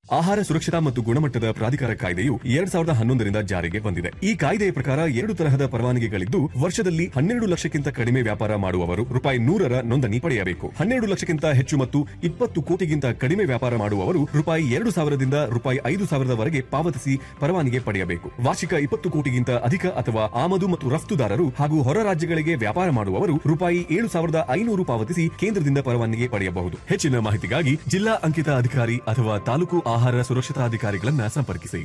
ಆಹಾರ ಸುರಕ್ಷತಾ ಮತ್ತು ಗುಣಮಟ್ಟದ ಪ್ರಾಧಿಕಾರ ಕಾಯ್ದೆಯು ಎರಡ್ ಸಾವಿರದ ಹನ್ನೊಂದರಿಂದ ಜಾರಿಗೆ ಬಂದಿದೆ ಈ ಕಾಯ್ದೆಯ ಪ್ರಕಾರ ಎರಡು ತರಹದ ಪರವಾನಗಿಗಳಿದ್ದು ವರ್ಷದಲ್ಲಿ ಹನ್ನೆರಡು ಲಕ್ಷಕ್ಕಿಂತ ಕಡಿಮೆ ವ್ಯಾಪಾರ ಮಾಡುವವರು ರೂಪಾಯಿ ನೂರರ ನೋಂದಣಿ ಪಡೆಯಬೇಕು ಹನ್ನೆರಡು ಲಕ್ಷಕ್ಕಿಂತ ಹೆಚ್ಚು ಮತ್ತು ಇಪ್ಪತ್ತು ಕೋಟಿಗಿಂತ ಕಡಿಮೆ ವ್ಯಾಪಾರ ಮಾಡುವವರು ರೂಪಾಯಿ ಎರಡು ಸಾವಿರದಿಂದ ರೂಪಾಯಿ ಐದು ಸಾವಿರದವರೆಗೆ ಪಾವತಿಸಿ ಪರವಾನಗಿ ಪಡೆಯಬೇಕು ವಾರ್ಷಿಕ ಇಪ್ಪತ್ತು ಕೋಟಿಗಿಂತ ಅಧಿಕ ಅಥವಾ ಆಮದು ಮತ್ತು ರಫ್ತುದಾರರು ಹಾಗೂ ಹೊರ ರಾಜ್ಯಗಳಿಗೆ ವ್ಯಾಪಾರ ಮಾಡುವವರು ರೂಪಾಯಿ ಏಳು ಸಾವಿರದ ಐನೂರು ಪಾವತಿಸಿ ಕೇಂದ್ರದಿಂದ ಪರವಾನಗಿ ಪಡೆಯಬಹುದು ಹೆಚ್ಚಿನ ಮಾಹಿತಿಗಾಗಿ ಜಿಲ್ಲಾ ಅಂಕಿತ ಅಧಿಕಾರಿ ಅಥವಾ ತಾಲೂಕು ಆಹಾರ ಸುರಕ್ಷತಾ ಅಧಿಕಾರಿಗಳನ್ನ ಸಂಪರ್ಕಿಸಿ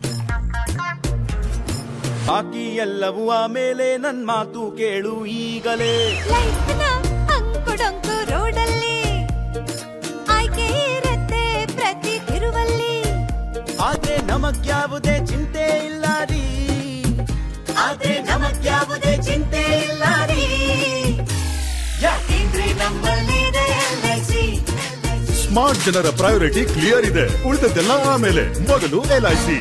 ಬಾಕಿ ಎಲ್ಲವೂ ಆಮೇಲೆ ನನ್ ಮಾತು ಕೇಳು ಈಗಲೇ ಲೈಫ್ನ ಅಂಕುಡೊಂಕು ರೋಡಲ್ಲಿ ಆಯ್ಕೆ ಇರತ್ತೆ ಪ್ರತಿ ತಿರುವಲ್ಲಿ ಆದ್ರೆ ನಮಗ್ಯಾವುದೇ ಚಿಂತೆ ಇಲ್ಲ ರೀ ಆದ್ರೆ ನಮಗ್ಯಾವುದೇ ಚಿಂತೆ ಇಲ್ಲ ರೀ ಯಾಕೆಂದ್ರೆ ನಮ್ಮಲ್ಲಿದೆ LIC. ಸ್ಮಾರ್ಟ್ ಜನರ ಪ್ರಯಾರಿಟಿ ಕ್ಲಿಯರ್ ಇದೆ ಉಳಿದದ್ದೆಲ್ಲ ಆಮೇಲೆ ಮೊದಲು ಎಲ್ಐಸಿ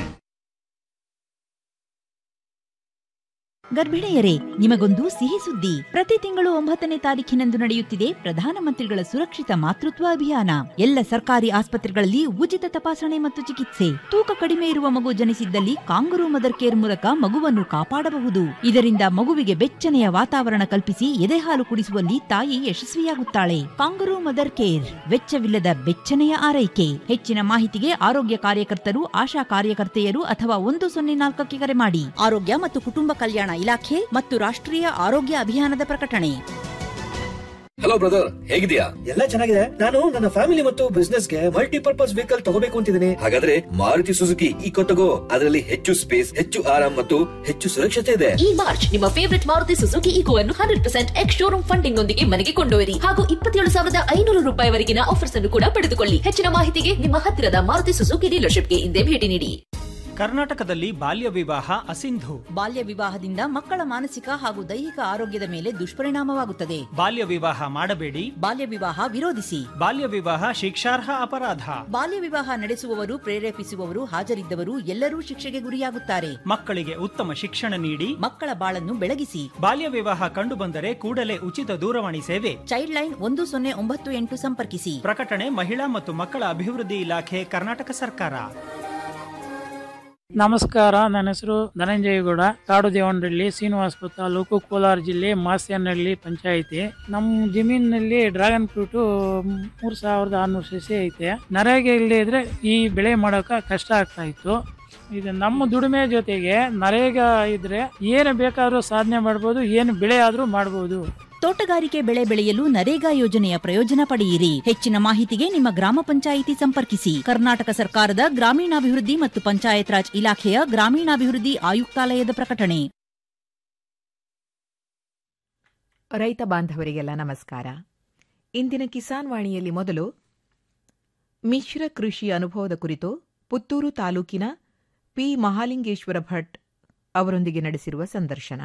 ಗರ್ಭಿಣಿಯರೇ ನಿಮಗೊಂದು ಸಿಹಿ ಸುದ್ದಿ ಪ್ರತಿ ತಿಂಗಳು ಒಂಬತ್ತನೇ ತಾರೀಖಿನಂದು ನಡೆಯುತ್ತಿದೆ ಪ್ರಧಾನಮಂತ್ರಿಗಳ ಸುರಕ್ಷಿತ ಮಾತೃತ್ವ ಅಭಿಯಾನ ಎಲ್ಲ ಸರ್ಕಾರಿ ಆಸ್ಪತ್ರೆಗಳಲ್ಲಿ ಉಚಿತ ತಪಾಸಣೆ ಮತ್ತು ಚಿಕಿತ್ಸೆ ತೂಕ ಕಡಿಮೆ ಇರುವ ಮಗು ಜನಿಸಿದ್ದಲ್ಲಿ ಕಾಂಗರು ಮದರ್ ಕೇರ್ ಮೂಲಕ ಮಗುವನ್ನು ಕಾಪಾಡಬಹುದು ಇದರಿಂದ ಮಗುವಿಗೆ ಬೆಚ್ಚನೆಯ ವಾತಾವರಣ ಕಲ್ಪಿಸಿ ಎದೆಹಾಲು ಕುಡಿಸುವಲ್ಲಿ ತಾಯಿ ಯಶಸ್ವಿಯಾಗುತ್ತಾಳೆ ಕಾಂಗರು ಮದರ್ ಕೇರ್ ವೆಚ್ಚವಿಲ್ಲದ ಬೆಚ್ಚನೆಯ ಆರೈಕೆ ಹೆಚ್ಚಿನ ಮಾಹಿತಿಗೆ ಆರೋಗ್ಯ ಕಾರ್ಯಕರ್ತರು ಆಶಾ ಕಾರ್ಯಕರ್ತೆಯರು ಅಥವಾ ಒಂದು ಸೊನ್ನೆ ನಾಲ್ಕಕ್ಕೆ ಕರೆ ಮಾಡಿ ಆರೋಗ್ಯ ಮತ್ತು ಕುಟುಂಬ ಕಲ್ಯಾಣ ಇಲಾಖೆ ಮತ್ತು ರಾಷ್ಟ್ರೀಯ ಆರೋಗ್ಯ ಅಭಿಯಾನದ ಪ್ರಕಟಣೆ ಹಲೋ ಬ್ರದರ್ ಹೇಗಿದ್ಯಾ ಎಲ್ಲ ಚೆನ್ನಾಗಿದೆ ನಾನು ನನ್ನ ಫ್ಯಾಮಿಲಿ ಮತ್ತು ಬಿಸ್ನೆಸ್ ಗೆ ಮಲ್ಟಿಪರ್ಪಸ್ ವೆಹಿಕಲ್ ತಗೋಬೇಕು ಅಂತಿದ್ದೀನಿ ಹಾಗಾದ್ರೆ ಮಾರುತಿ ಸುಜುಕಿ ಈಕೋ ತಗೋ ಅದರಲ್ಲಿ ಹೆಚ್ಚು ಸ್ಪೇಸ್ ಹೆಚ್ಚು ಆರಾಮ್ ಮತ್ತು ಹೆಚ್ಚು ಸುರಕ್ಷತೆ ಇದೆ ಈ ಮಾರ್ಚ್ ನಿಮ್ಮ ಫೇವರಿಟ್ ಮಾರುತಿ ಸುಜುಕಿ ಈಕೋ ಅನ್ನು hundred percent ex showroom funding ನೊಂದಿಗೆ ಮನೆಗೆ ಕೊಂಡೊಯ್ಯಿರಿ ಹಾಗೂ ಇಪ್ಪತ್ತೇಳು ಸಾವಿರದ ಐನೂರು ರೂಪಾಯಿವರೆಗಿನ ಆಫರ್ಸ್ ಅನ್ನು ಕೂಡ ಪಡೆದುಕೊಳ್ಳಿ ಹೆಚ್ಚಿನ ಮಾಹಿತಿಗೆ ನಿಮ್ಮ ಹತ್ತಿರದ ಮಾರುತಿ ಸುಜುಕಿ ಡೀಲರ್ಶಿಪ್ಗೆ ಹಿಂದೆ ಭೇಟಿ ನೀಡಿ ಕರ್ನಾಟಕದಲ್ಲಿ ಬಾಲ್ಯ ವಿವಾಹ ಅಸಿಂಧು ಬಾಲ್ಯ ವಿವಾಹದಿಂದ ಮಕ್ಕಳ ಮಾನಸಿಕ ಹಾಗೂ ದೈಹಿಕ ಆರೋಗ್ಯದ ಮೇಲೆ ದುಷ್ಪರಿಣಾಮವಾಗುತ್ತದೆ ಬಾಲ್ಯ ವಿವಾಹ ಮಾಡಬೇಡಿ ಬಾಲ್ಯ ವಿವಾಹ ವಿರೋಧಿಸಿ ಬಾಲ್ಯ ವಿವಾಹ ಶಿಕ್ಷಾರ್ಹ ಅಪರಾಧ ಬಾಲ್ಯ ವಿವಾಹ ನಡೆಸುವವರು ಪ್ರೇರೇಪಿಸುವವರು ಹಾಜರಿದ್ದವರು ಎಲ್ಲರೂ ಶಿಕ್ಷೆಗೆ ಗುರಿಯಾಗುತ್ತಾರೆ ಮಕ್ಕಳಿಗೆ ಉತ್ತಮ ಶಿಕ್ಷಣ ನೀಡಿ ಮಕ್ಕಳ ಬಾಳನ್ನು ಬೆಳಗಿಸಿ ಬಾಲ್ಯ ವಿವಾಹ ಕಂಡುಬಂದರೆ ಕೂಡಲೇ ಉಚಿತ ದೂರವಾಣಿ ಸೇವೆ ಚೈಲ್ಡ್ ಲೈನ್ ಒಂದು ಸೊನ್ನೆ ಒಂಬತ್ತು ಎಂಟು ಸಂಪರ್ಕಿಸಿ ಪ್ರಕಟಣೆ ಮಹಿಳಾ ಮತ್ತು ಮಕ್ಕಳ ಅಭಿವೃದ್ಧಿ ಇಲಾಖೆ ಕರ್ನಾಟಕ ಸರ್ಕಾರ ನಮಸ್ಕಾರ ನನ್ನ ಹೆಸರು ಧನಂಜಯಗೌಡ ಕಾಡು ದೇವನಹಳ್ಳಿ ಶ್ರೀನಿವಾಸಪುರ ತಾಲೂಕು ಕೋಲಾರ ಜಿಲ್ಲೆ ಮಾಸ್ಯನಹಳ್ಳಿ ಪಂಚಾಯಿತಿ ನಮ್ಮ ಜಮೀನಿನಲ್ಲಿ ಡ್ರ್ಯಾಗನ್ ಫ್ರೂಟ್ ಮೂರ್ ಸಾವಿರದ ಆರ್ನೂರು ಸಸಿ ಐತೆ ನರೇಗೆ ಇಲ್ಲದೆ ಇದ್ರೆ ಈ ಬೆಳೆ ಮಾಡೋಕೆ ಕಷ್ಟ ಆಗ್ತಾ ಇತ್ತು ಇದು ನಮ್ಮ ದುಡಿಮೆ ಜೊತೆಗೆ ನರೇಗ ಇದ್ರೆ ಏನು ಬೇಕಾದ್ರೂ ಸಾಧನೆ ಮಾಡ್ಬೋದು ಏನು ಬೆಳೆ ಆದ್ರೂ ಮಾಡ್ಬೋದು ತೋಟಗಾರಿಕೆ ಬೆಳೆ ಬೆಳೆಯಲು ನರೇಗಾ ಯೋಜನೆಯ ಪ್ರಯೋಜನ ಪಡೆಯಿರಿ ಹೆಚ್ಚಿನ ಮಾಹಿತಿಗೆ ನಿಮ್ಮ ಗ್ರಾಮ ಪಂಚಾಯಿತಿ ಸಂಪರ್ಕಿಸಿ ಕರ್ನಾಟಕ ಸರ್ಕಾರದ ಗ್ರಾಮೀಣಾಭಿವೃದ್ಧಿ ಮತ್ತು ಪಂಚಾಯತ್ ರಾಜ್ ಇಲಾಖೆಯ ಗ್ರಾಮೀಣಾಭಿವೃದ್ಧಿ ಆಯುಕ್ತಾಲಯದ ಪ್ರಕಟಣೆ ರೈತ ಬಾಂಧವರಿಗೆಲ್ಲ ನಮಸ್ಕಾರ ಇಂದಿನ ಕಿಸಾನ್ ವಾಣಿಯಲ್ಲಿ ಮೊದಲು ಮಿಶ್ರ ಕೃಷಿ ಅನುಭವದ ಕುರಿತು ಪುತ್ತೂರು ತಾಲೂಕಿನ ಪಿ ಮಹಾಲಿಂಗೇಶ್ವರ ಭಟ್ ಅವರೊಂದಿಗೆ ನಡೆಸಿರುವ ಸಂದರ್ಶನ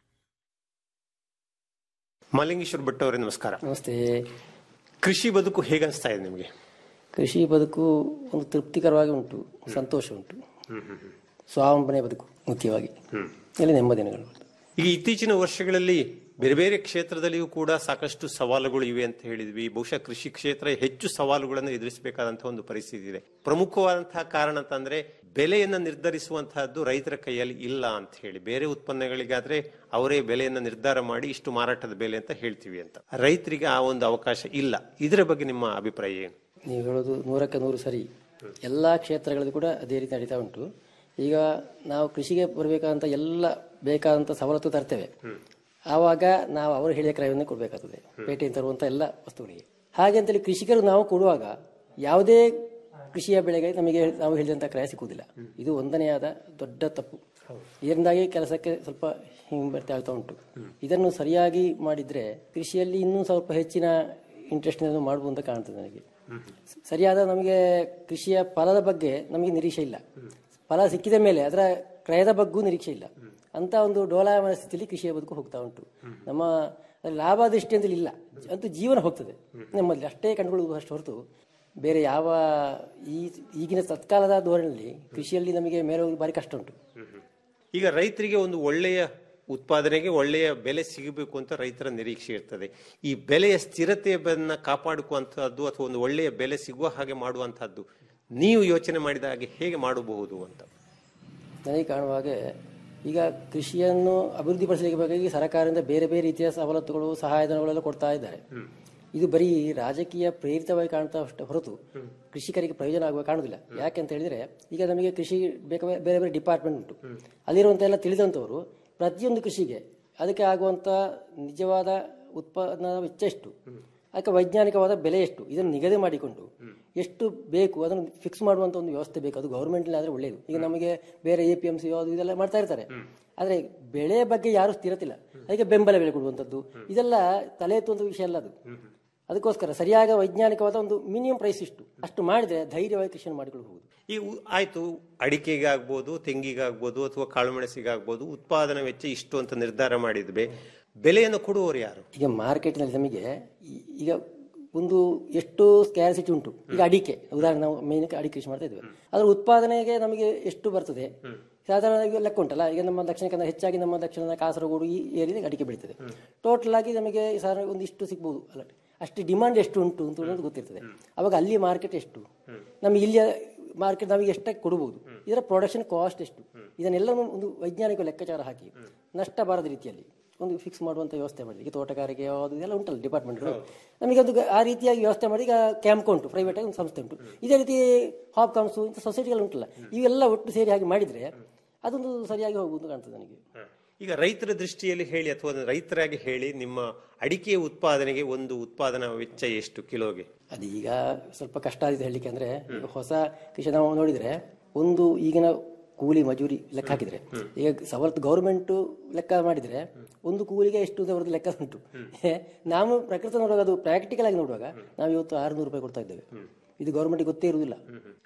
ಮಲಿಂಗೇಶ್ವರ ಭಟ್ ಅವರೇ ನಮಸ್ಕಾರ ನಮಸ್ತೆ ಕೃಷಿ ಬದುಕು ಹೇಗನ್ಸ್ತಾ ಇದೆ ನಿಮಗೆ ಕೃಷಿ ಬದುಕು ಒಂದು ತೃಪ್ತಿಕರವಾಗಿ ಉಂಟು ಸಂತೋಷ ಉಂಟು ಸ್ವಾವಲಂಬನೆ ಬದುಕು ಮುಖ್ಯವಾಗಿ ಇಲ್ಲಿ ನೆಮ್ಮದಿನಗಳು ಈಗ ಇತ್ತೀಚಿನ ವರ್ಷಗಳಲ್ಲಿ ಬೇರೆ ಬೇರೆ ಕ್ಷೇತ್ರದಲ್ಲಿಯೂ ಕೂಡ ಸಾಕಷ್ಟು ಸವಾಲುಗಳು ಇವೆ ಅಂತ ಹೇಳಿದ್ವಿ ಬಹುಶಃ ಕೃಷಿ ಕ್ಷೇತ್ರ ಹೆಚ್ಚು ಸವಾಲುಗಳನ್ನು ಎದುರಿಸಬೇಕಾದಂತಹ ಒಂದು ಪರಿಸ್ಥಿತಿ ಇದೆ ಪ್ರಮುಖವಾದಂತಹ ಕಾರಣ ಅಂತಂದ್ರೆ ಬೆಲೆಯನ್ನು ನಿರ್ಧರಿಸುವಂತಹದ್ದು ರೈತರ ಕೈಯಲ್ಲಿ ಇಲ್ಲ ಅಂತ ಹೇಳಿ ಬೇರೆ ಉತ್ಪನ್ನಗಳಿಗಾದ್ರೆ ಅವರೇ ಬೆಲೆಯನ್ನು ನಿರ್ಧಾರ ಮಾಡಿ ಇಷ್ಟು ಮಾರಾಟದ ಬೆಲೆ ಅಂತ ಹೇಳ್ತೀವಿ ಅಂತ ರೈತರಿಗೆ ಆ ಒಂದು ಅವಕಾಶ ಇಲ್ಲ ಇದರ ಬಗ್ಗೆ ನಿಮ್ಮ ಅಭಿಪ್ರಾಯ ಏನು ನೀವು ಹೇಳೋದು ನೂರಕ್ಕೆ ನೂರು ಸರಿ ಎಲ್ಲ ಕ್ಷೇತ್ರಗಳಲ್ಲೂ ಕೂಡ ಅದೇ ರೀತಿ ನಡೀತಾ ಉಂಟು ಈಗ ನಾವು ಕೃಷಿಗೆ ಬರಬೇಕಾದಂಥ ಎಲ್ಲ ಬೇಕಾದಂಥ ಸವಲತ್ತು ತರ್ತೇವೆ ಆವಾಗ ನಾವು ಅವರು ಹೇಳಿದ ಕ್ರಯವನ್ನು ಕೊಡಬೇಕಾಗ್ತದೆ ಪೇಟೆಯಿಂದ ತರುವಂಥ ಎಲ್ಲ ವಸ್ತುಗಳಿಗೆ ಹಾಗೆ ಅಂತೇಳಿ ಕೃಷಿಕರು ನಾವು ಕೊಡುವಾಗ ಯಾವುದೇ ಕೃಷಿಯ ಬೆಳೆಗೆ ನಮಗೆ ನಾವು ಹೇಳಿದಂಥ ಕ್ರಯ ಸಿಕ್ಕುವುದಿಲ್ಲ ಇದು ಒಂದನೆಯಾದ ದೊಡ್ಡ ತಪ್ಪು ಇದರಿಂದಾಗಿ ಕೆಲಸಕ್ಕೆ ಸ್ವಲ್ಪ ಹಿಂಬರ್ತಾ ಆಗ್ತಾ ಉಂಟು ಇದನ್ನು ಸರಿಯಾಗಿ ಮಾಡಿದ್ರೆ ಕೃಷಿಯಲ್ಲಿ ಇನ್ನೂ ಸ್ವಲ್ಪ ಹೆಚ್ಚಿನ ಇಂಟ್ರೆಸ್ಟ್ ಮಾಡ್ಬೋದು ಅಂತ ಕಾಣ್ತದೆ ನನಗೆ ಸರಿಯಾದ ನಮಗೆ ಕೃಷಿಯ ಫಲದ ಬಗ್ಗೆ ನಮಗೆ ನಿರೀಕ್ಷೆ ಇಲ್ಲ ಫಲ ಸಿಕ್ಕಿದ ಮೇಲೆ ಅದರ ಕ್ರಯದ ಬಗ್ಗೂ ನಿರೀಕ್ಷೆ ಇಲ್ಲ ಅಂತ ಒಂದು ಡೋಲಾಯಮಾನ ಸ್ಥಿತಿಯಲ್ಲಿ ಕೃಷಿಯ ಬದುಕು ಹೋಗ್ತಾ ಉಂಟು ನಮ್ಮ ಲಾಭ ದೃಷ್ಟಿ ಅಂತೇಳಿ ಇಲ್ಲ ಅಂತೂ ಜೀವನ ಹೋಗ್ತದೆ ನಮ್ಮಲ್ಲಿ ಅಷ್ಟೇ ಕಂಡುಕೊಳ್ಳುವುದು ಅಷ್ಟು ಹೊರತು ಬೇರೆ ಯಾವ ಈ ಈಗಿನ ತತ್ಕಾಲದ ಧೋರಣೆಯಲ್ಲಿ ಕೃಷಿಯಲ್ಲಿ ನಮಗೆ ಮೇಲೆ ಹೋಗಲು ಭಾರಿ ಕಷ್ಟ ಉಂಟು ಈಗ ರೈತರಿಗೆ ಒಂದು ಒಳ್ಳೆಯ ಉತ್ಪಾದನೆಗೆ ಒಳ್ಳೆಯ ಬೆಲೆ ಸಿಗಬೇಕು ಅಂತ ರೈತರ ನಿರೀಕ್ಷೆ ಇರ್ತದೆ ಈ ಬೆಲೆಯ ಸ್ಥಿರತೆಯನ್ನ ಕಾಪಾಡಿಸುವಂತಹದ್ದು ಅಥವಾ ಒಂದು ಒಳ್ಳೆಯ ಬೆಲೆ ಸಿಗುವ ಹಾಗೆ ಮಾಡುವಂತಹದ್ದು ನೀವು ಯೋಚನೆ ಮಾಡಿದ ಹಾಗೆ ಹೇಗೆ ಮಾಡಬಹುದು ಅಂತ ನನಗೆ ಕಾಣುವ ಹಾಗೆ ಈಗ ಕೃಷಿಯನ್ನು ಅಭಿವೃದ್ಧಿಪಡಿಸಲಿಕ್ಕೆ ಬೇಕಾಗಿ ಸರ್ಕಾರದಿಂದ ಬೇರೆ ಬೇರೆ ರೀತಿಯ ಸವಲತ್ತುಗಳು ಸಹಾಯಧನಗಳೆಲ್ಲ ಕೊಡ್ತಾ ಇದ್ದಾರೆ ಇದು ಬರೀ ರಾಜಕೀಯ ಪ್ರೇರಿತವಾಗಿ ಕಾಣ್ತಾ ಅಷ್ಟೇ ಹೊರತು ಕೃಷಿಕರಿಗೆ ಪ್ರಯೋಜನ ಆಗುವ ಕಾಣುದಿಲ್ಲ ಯಾಕೆ ಅಂತ ಹೇಳಿದ್ರೆ ಈಗ ನಮಗೆ ಕೃಷಿ ಬೇಕಾದ ಬೇರೆ ಬೇರೆ ಡಿಪಾರ್ಟ್ಮೆಂಟ್ ಉಂಟು ಅಲ್ಲಿರುವಂತ ಎಲ್ಲ ತಿಳಿದಂಥವರು ಪ್ರತಿಯೊಂದು ಕೃಷಿಗೆ ಅದಕ್ಕೆ ಆಗುವಂತ ನಿಜವಾದ ಉತ್ಪಾದನಾ ವೆಚ್ಚ ಎಷ್ಟು ಅದಕ್ಕೆ ವೈಜ್ಞಾನಿಕವಾದ ಬೆಲೆ ಎಷ್ಟು ಇದನ್ನು ನಿಗದಿ ಮಾಡಿಕೊಂಡು ಎಷ್ಟು ಬೇಕು ಅದನ್ನು ಫಿಕ್ಸ್ ಮಾಡುವಂತ ಒಂದು ವ್ಯವಸ್ಥೆ ಬೇಕು ಅದು ಗೌರ್ಮೆಂಟ್ ಆದ್ರೆ ಒಳ್ಳೆಯದು ಈಗ ನಮಗೆ ಬೇರೆ ಎ ಪಿ ಎಂ ಸಿ ಅದು ಇದೆಲ್ಲ ಮಾಡ್ತಾ ಇರ್ತಾರೆ ಆದ್ರೆ ಬೆಳೆ ಬಗ್ಗೆ ಯಾರು ಸ್ಥಿರತಿಲ್ಲ ಅದಕ್ಕೆ ಬೆಂಬಲ ಬೆಲೆ ಕೊಡುವಂಥದ್ದು ಇದೆಲ್ಲ ತಲೆ ಎತ್ತುವಂತ ವಿಷಯ ಅಲ್ಲ ಅದು ಅದಕ್ಕೋಸ್ಕರ ಸರಿಯಾದ ವೈಜ್ಞಾನಿಕವಾದ ಒಂದು ಮಿನಿಮಮ್ ಪ್ರೈಸ್ ಇಷ್ಟು ಅಷ್ಟು ಮಾಡಿದ್ರೆ ಧೈರ್ಯವಾಗಿ ಕೃಷಿಯನ್ನು ಮಾಡಿಕೊಳ್ಳಬಹುದು ಈ ಉ- ಆಯ್ತು ಅಡಿಕೆಗಾಗ್ಬೋದು ತೆಂಗಿಗಾಗ್ಬೋದು ಅಥವಾ ಕಾಳುಮೆಣಸಿಗಾಗ್ಬೋದು ಉತ್ಪಾದನಾ ವೆಚ್ಚ ಇಷ್ಟು ಅಂತ ನಿರ್ಧಾರ ಮಾಡಿದ್ವಿ ಬೆಲೆಯನ್ನು ಕೊಡುವವರು ಯಾರು ಈಗ ಮಾರ್ಕೆಟ್ನಲ್ಲಿ ನಮಗೆ ಈ- ಈಗ ಒಂದು ಎಷ್ಟು ಸ್ಕ್ಯಾರಿಸಿಟಿ ಉಂಟು ಈಗ ಅಡಿಕೆ ಉದಾಹರಣೆ ನಾವು ಮೇನ್ ಅಡಿಕೆ ಕೃಷಿ ಮಾಡ್ತಾ ಇದ್ವಿ ಅದರ ಉತ್ಪಾದನೆಗೆ ನಮಗೆ ಎಷ್ಟು ಬರ್ತದೆ ಸಾಧಾರಣ ಈಗ ಲೆಕ್ಕ ಉಂಟಲ್ಲ ಈಗ ನಮ್ಮ ದಕ್ಷಿಣ ಕನ್ನಡ ಹೆಚ್ಚಾಗಿ ನಮ್ಮ ದಕ್ಷಿಣ ಕಾಸರಗೋಡು ಈ ಏರಿಯಾದಲ್ಲಿ ಅಡಿಕೆ ಬೆಳೀತದೆ ಟೋಟಲ್ ಆಗಿ ನಮಗೆ ಸಾಧಾರಣ ಒಂದು ಇಷ್ಟು ಸಿಗ್ಬೋದು ಅಲ್ಲ ಅಷ್ಟು ಡಿಮಾಂಡ್ ಎಷ್ಟು ಉಂಟು ಅಂತ ಅನ್ನೋದು ಗೊತ್ತಿರ್ತದೆ ಅವಾಗ ಅಲ್ಲಿ ಮಾರ್ಕೆಟ್ ಎಷ್ಟು ನಮಗೆ ಇಲ್ಲಿಯ ಮಾರ್ಕೆಟ್ ನಮಗೆ ಎಷ್ಟಕ್ಕೆ ಕೊಡಬಹುದು ಇದರ ಪ್ರೊಡಕ್ಷನ್ ಕಾಸ್ಟ್ ಎಷ್ಟು ಇದನ್ನೆಲ್ಲ ಒಂದು ವೈಜ್ಞಾನಿಕ ಲೆಕ್ಕಾಚಾರ ಹಾಕಿ ನಷ್ಟ ಬಾರದ ರೀತಿಯಲ್ಲಿ ಒಂದು ಫಿಕ್ಸ್ ಮಾಡುವಂತ ವ್ಯವಸ್ಥೆ ಮಾಡಿ ಈಗ ತೋಟಗಾರಿಕೆ ಯಾವುದು ಇದೆಲ್ಲ ಉಂಟಲ್ಲ ಡಿಪಾರ್ಟ್ಮೆಂಟ್ಗಳು ನಮಗೆ ಒಂದು ಆ ರೀತಿಯಾಗಿ ವ್ಯವಸ್ಥೆ ಮಾಡಿ ಈಗ ಕ್ಯಾಂಪ್ ಉಂಟು ಪ್ರೈವೇಟ್ ಆಗಿ ಒಂದು ಸಂಸ್ಥೆ ಉಂಟು ಇದೇ ರೀತಿ ಹಾಪ್ ಕಾಮ್ಸು ಇಂಥ ಸೊಸೈಟಿಗಳು ಉಂಟಲ್ಲ ಇವೆಲ್ಲ ಒಟ್ಟು ಸೇರಿ ಹಾಗೆ ಮಾಡಿದ್ರೆ ಅದೊಂದು ಸರಿಯಾಗಿ ಹೋಗುವುದು ಕಾಣ್ತದೆ ನನಗೆ ಈಗ ರೈತರ ದೃಷ್ಟಿಯಲ್ಲಿ ಹೇಳಿ ಅಥವಾ ಒಂದು ರೈತರಾಗಿ ಹೇಳಿ ನಿಮ್ಮ ಅಡಿಕೆ ಉತ್ಪಾದನೆಗೆ ಒಂದು ಉತ್ಪಾದನಾ ವೆಚ್ಚ ಎಷ್ಟು ಕಿಲೋಗೆ ಅದು ಈಗ ಸ್ವಲ್ಪ ಕಷ್ಟ ಆಗಿದೆ ಹೇಳಲಿಕ್ಕೆ ಅಂದ್ರೆ ಈಗ ಹೊಸ ಕೃಷಿ ನಾವು ನೋಡಿದ್ರೆ ಒಂದು ಈಗಿನ ಕೂಲಿ ಮಜೂರಿ ಲೆಕ್ಕ ಹಾಕಿದ್ರೆ ಈಗ ಸವಲತ್ತು ಗೌರ್ಮೆಂಟ್ ಲೆಕ್ಕ ಮಾಡಿದ್ರೆ ಒಂದು ಕೂಲಿಗೆ ಎಷ್ಟು ಅವರದ್ದು ಲೆಕ್ಕ ಉಂಟು ನಾವು ಪ್ರಕೃತಿ ನೋಡುವಾಗ ಅದು ಪ್ರಾಕ್ಟಿಕಲ್ ಆಗಿ ನೋಡುವಾಗ ನಾವು ಇವತ್ತು ಆರುನೂರು ರೂಪಾಯಿ ಕೊಡ್ತಾ ಇದ್ದೇವೆ ಇದು ಗೌರ್ಮೆಂಟ್ ಗೊತ್ತೇ ಇರುವುದಿಲ್ಲ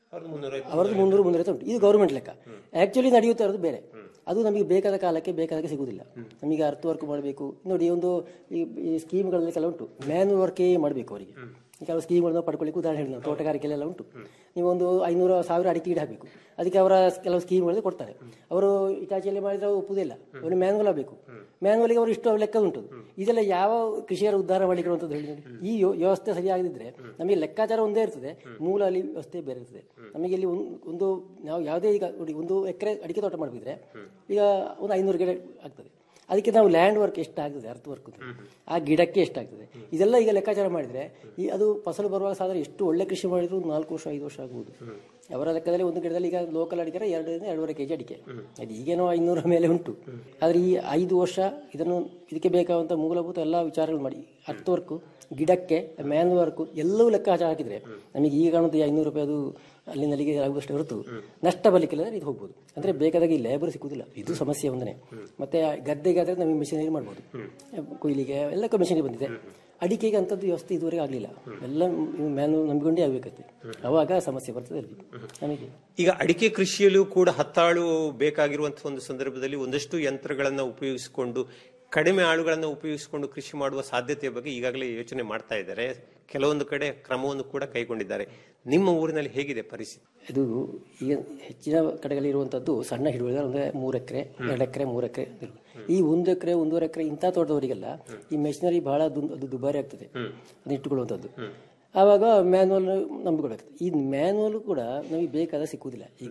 ಅವರದ್ದು ಮುನ್ನೂರು ಮುನ್ನೂರೈವತ್ತು ಉಂಟು ಇದು ಗೌರ್ಮೆಂಟ್ ಲೆಕ್ಕ ಆಕ್ಚುಲಿ ನಡೆಯುತ್ತಾ ಇರೋದು ಬೇರೆ ಅದು ನಮಗೆ ಬೇಕಾದ ಕಾಲಕ್ಕೆ ಬೇಕಾದಾಗೆ ಸಿಗುವುದಿಲ್ಲ ನಮಗೆ ಅರ್ಥ ವರ್ಕ್ ಮಾಡಬೇಕು ನೋಡಿ ಒಂದು ಈ ಈ ಸ್ಕೀಮ್ಗಳಲ್ಲಿ ಕೆಲವು ಉಂಟು ಮ್ಯಾನ್ಯಲ್ ವರ್ಕೇ ಮಾಡಬೇಕು ಅವರಿಗೆ ಈ ಕೆಲವು ಸ್ಕೀಮ್ಗಳನ್ನ ಪಡ್ಕೊಳ್ಳಿಕ್ಕೆ ಉದಾಹರಣೆ ಹೇಳಿ ನಾವು ತೋಟಗಾರಿಕೆಲೆಲ್ಲ ಉಂಟು ನೀವು ಒಂದು ಐನೂರು ಸಾವಿರ ಅಡಿಕೆ ಗಿಡ ಹಾಕಬೇಕು ಅದಕ್ಕೆ ಅವರ ಕೆಲವು ಸ್ಕೀಮ್ಗಳಲ್ಲಿ ಕೊಡ್ತಾರೆ ಅವರು ಇಟಾಚಿಯಲ್ಲಿ ಮಾಡಿದ್ರೆ ಅವ್ರು ಒಪ್ಪುವುದಿಲ್ಲ ಅವರಿಗೆ ಮ್ಯಾನ್ವಲ್ ಆಗಬೇಕು ಮ್ಯಾನ್ವಲ್ಗೆ ಅವರು ಇಷ್ಟು ಲೆಕ್ಕ ಉಂಟು ಇದೆಲ್ಲ ಯಾವ ಕೃಷಿಯರ ಉದ್ಧಾರ ಮಾಡಿಕೊಳ್ಳುವಂಥದ್ದು ಹೇಳಿ ನೋಡಿ ಈ ವ್ಯ- ವ್ಯವಸ್ಥೆ ಸರಿಯಾಗದಿದ್ರೆ ನಮಗೆ ಲೆಕ್ಕಾಚಾರ ಒಂದೇ ಇರ್ತದೆ ಮೂಲ ಅಲ್ಲಿ ವ್ಯವಸ್ಥೆ ಬೇರೆ ಇರ್ತದೆ ನಮಗೆ ಇಲ್ಲಿ ಒಂದು ಒಂದು ನಾವು ಯಾವುದೇ ಈಗ ನೋಡಿ ಒಂದು ಎಕರೆ ಅಡಿಕೆ ತೋಟ ಮಾಡಬೇಕಿದ್ರೆ ಈಗ ಒಂದು ಐನೂರು ಗಿಡ ಆಗ್ತದೆ ಅದಕ್ಕೆ ನಾವು ಲ್ಯಾಂಡ್ ವರ್ಕ್ ಎಷ್ಟಾಗ್ತದೆ ಅರ್ಥ ವರ್ಕ್ ಆ ಗಿಡಕ್ಕೆ ಎಷ್ಟಾಗ್ತದೆ ಇದೆಲ್ಲ ಈಗ ಲೆಕ್ಕಾಚಾರ ಮಾಡಿದ್ರೆ ಈ ಅದು ಫಸಲು ಬರುವಾಗ ಸಾಧಾರಣ ಎಷ್ಟು ಒಳ್ಳೆ ಕೃಷಿ ಮಾಡಿದ್ರು ಒಂದು ನಾಲ್ಕು ವರ್ಷ ಐದು ವರ್ಷ ಆಗ್ಬೋದು ಅವರ ಲೆಕ್ಕದಲ್ಲಿ ಒಂದು ಗಿಡದಲ್ಲಿ ಈಗ ಲೋಕಲ್ ಅಡಿಕೆ ಎರಡರಿಂದ ಎರಡೂವರೆ ಕೆಜಿ ಅಡಿಕೆ ಅದು ಈಗೇನೋ ಐನೂರ ಮೇಲೆ ಉಂಟು ಆದರೆ ಈ ಐದು ವರ್ಷ ಇದನ್ನು ಇದಕ್ಕೆ ಬೇಕಾದಂಥ ಮೂಲಭೂತ ಎಲ್ಲ ವಿಚಾರಗಳು ಮಾಡಿ ಅರ್ಥ ವರ್ಕು ಗಿಡಕ್ಕೆ ಮ್ಯಾನ್ ವರ್ಕು ಎಲ್ಲವೂ ಲೆಕ್ಕಾಚಾರ ಹಾಕಿದ್ರೆ ನಮಗೆ ಈಗ ಕಾಣುತ್ತೆ ಐನೂರು ರೂಪಾಯಿ ಅದು ಅಲ್ಲಿಂದ ಅಲ್ಲಿಗೆ ಆಗುವಷ್ಟು ಹೊರತು ನಷ್ಟ ಬರಲಿಕ್ಕಿಲ್ಲ ಇದು ಹೋಗ್ಬೋದು ಅಂದ್ರೆ ಬೇಕಾದಾಗ ಈ ಲೇಬರ್ ಸಿಕ್ಕುದಿಲ್ಲ ಇದು ಸಮಸ್ಯೆ ಒಂದನೇ ಮತ್ತೆ ಆ ಗದ್ದೆಗೆ ಆದ್ರೆ ನಮಗೆ ಮಿಷನರಿ ಮಾಡ್ಬೋದು ಕೊಯ್ಲಿಗೆ ಎಲ್ಲಕ್ಕೂ ಮಿಷನರಿ ಬಂದಿದೆ ಅಡಿಕೆಗೆ ಅಂಥದ್ದು ವ್ಯವಸ್ಥೆ ಇದುವರೆಗೆ ಆಗಲಿಲ್ಲ ಎಲ್ಲ ಮ್ಯಾನು ನಂಬಿಕೊಂಡೇ ಆಗಬೇಕತ್ತೆ ಅವಾಗ ಸಮಸ್ಯೆ ಬರ್ತದೆ ಅಲ್ಲಿ ನಮಗೆ ಈಗ ಅಡಿಕೆ ಕೃಷಿಯಲ್ಲೂ ಕೂಡ ಹತ್ತಾಳು ಬೇಕಾಗಿರುವಂತಹ ಒಂದು ಸಂದರ್ಭದಲ್ಲಿ ಒಂದಷ್ಟು ಯಂತ್ರಗಳನ್ನ ಉಪಯೋಗಿಸಿಕೊಂಡು ಕಡಿಮೆ ಆಳುಗಳನ್ನು ಉಪಯೋಗಿಸಿಕೊಂಡು ಕೃಷಿ ಮಾಡುವ ಸಾಧ್ಯತೆಯ ಬಗ್ಗೆ ಈಗಾಗಲೇ ಯೋಚನೆ ಮಾಡ್ತಾ ಇದ್ದಾರೆ ಕೆಲವೊಂದು ಕಡೆ ಕ್ರಮವನ್ನು ಕೂಡ ಕೈಗೊಂಡಿದ್ದಾರೆ ನಿಮ್ಮ ಊರಿನಲ್ಲಿ ಹೇಗಿದೆ ಪರಿಸ್ಥಿತಿ ಇದು ಈಗ ಹೆಚ್ಚಿನ ಕಡೆಗಳಲ್ಲಿ ಇರುವಂತದ್ದು ಸಣ್ಣ ಹಿಡುವಳಿದಾರ ಅಂದ್ರೆ ಮೂರು ಎಕರೆ ಎರಡು ಎಕರೆ ಮೂರು ಎಕರೆ ಈ ಒಂದು ಎಕರೆ ಒಂದೂವರೆ ಎಕರೆ ಇಂಥ ತೋಟದವರಿಗೆಲ್ಲ ಈ ಮೆಷಿನರಿ ಬಹಳ ದು- ಅದು ದುಬಾರಿ ಆಗ್ತದೆ ಅದನ್ನ ಇಟ್ಟುಕೊಳ್ಳುವಂಥದ್ದು ಆವಾಗ ಮ್ಯಾನ್ಯಲ್ ನಂಬಿಕೊಳ್ಬೇಕು ಈ ಮ್ಯಾನ್ಯಲ್ ಕೂಡ ನಮಗೆ ಬೇಕಾದ ಸಿಕ್ಕುವುದಿಲ್ಲ ಈಗ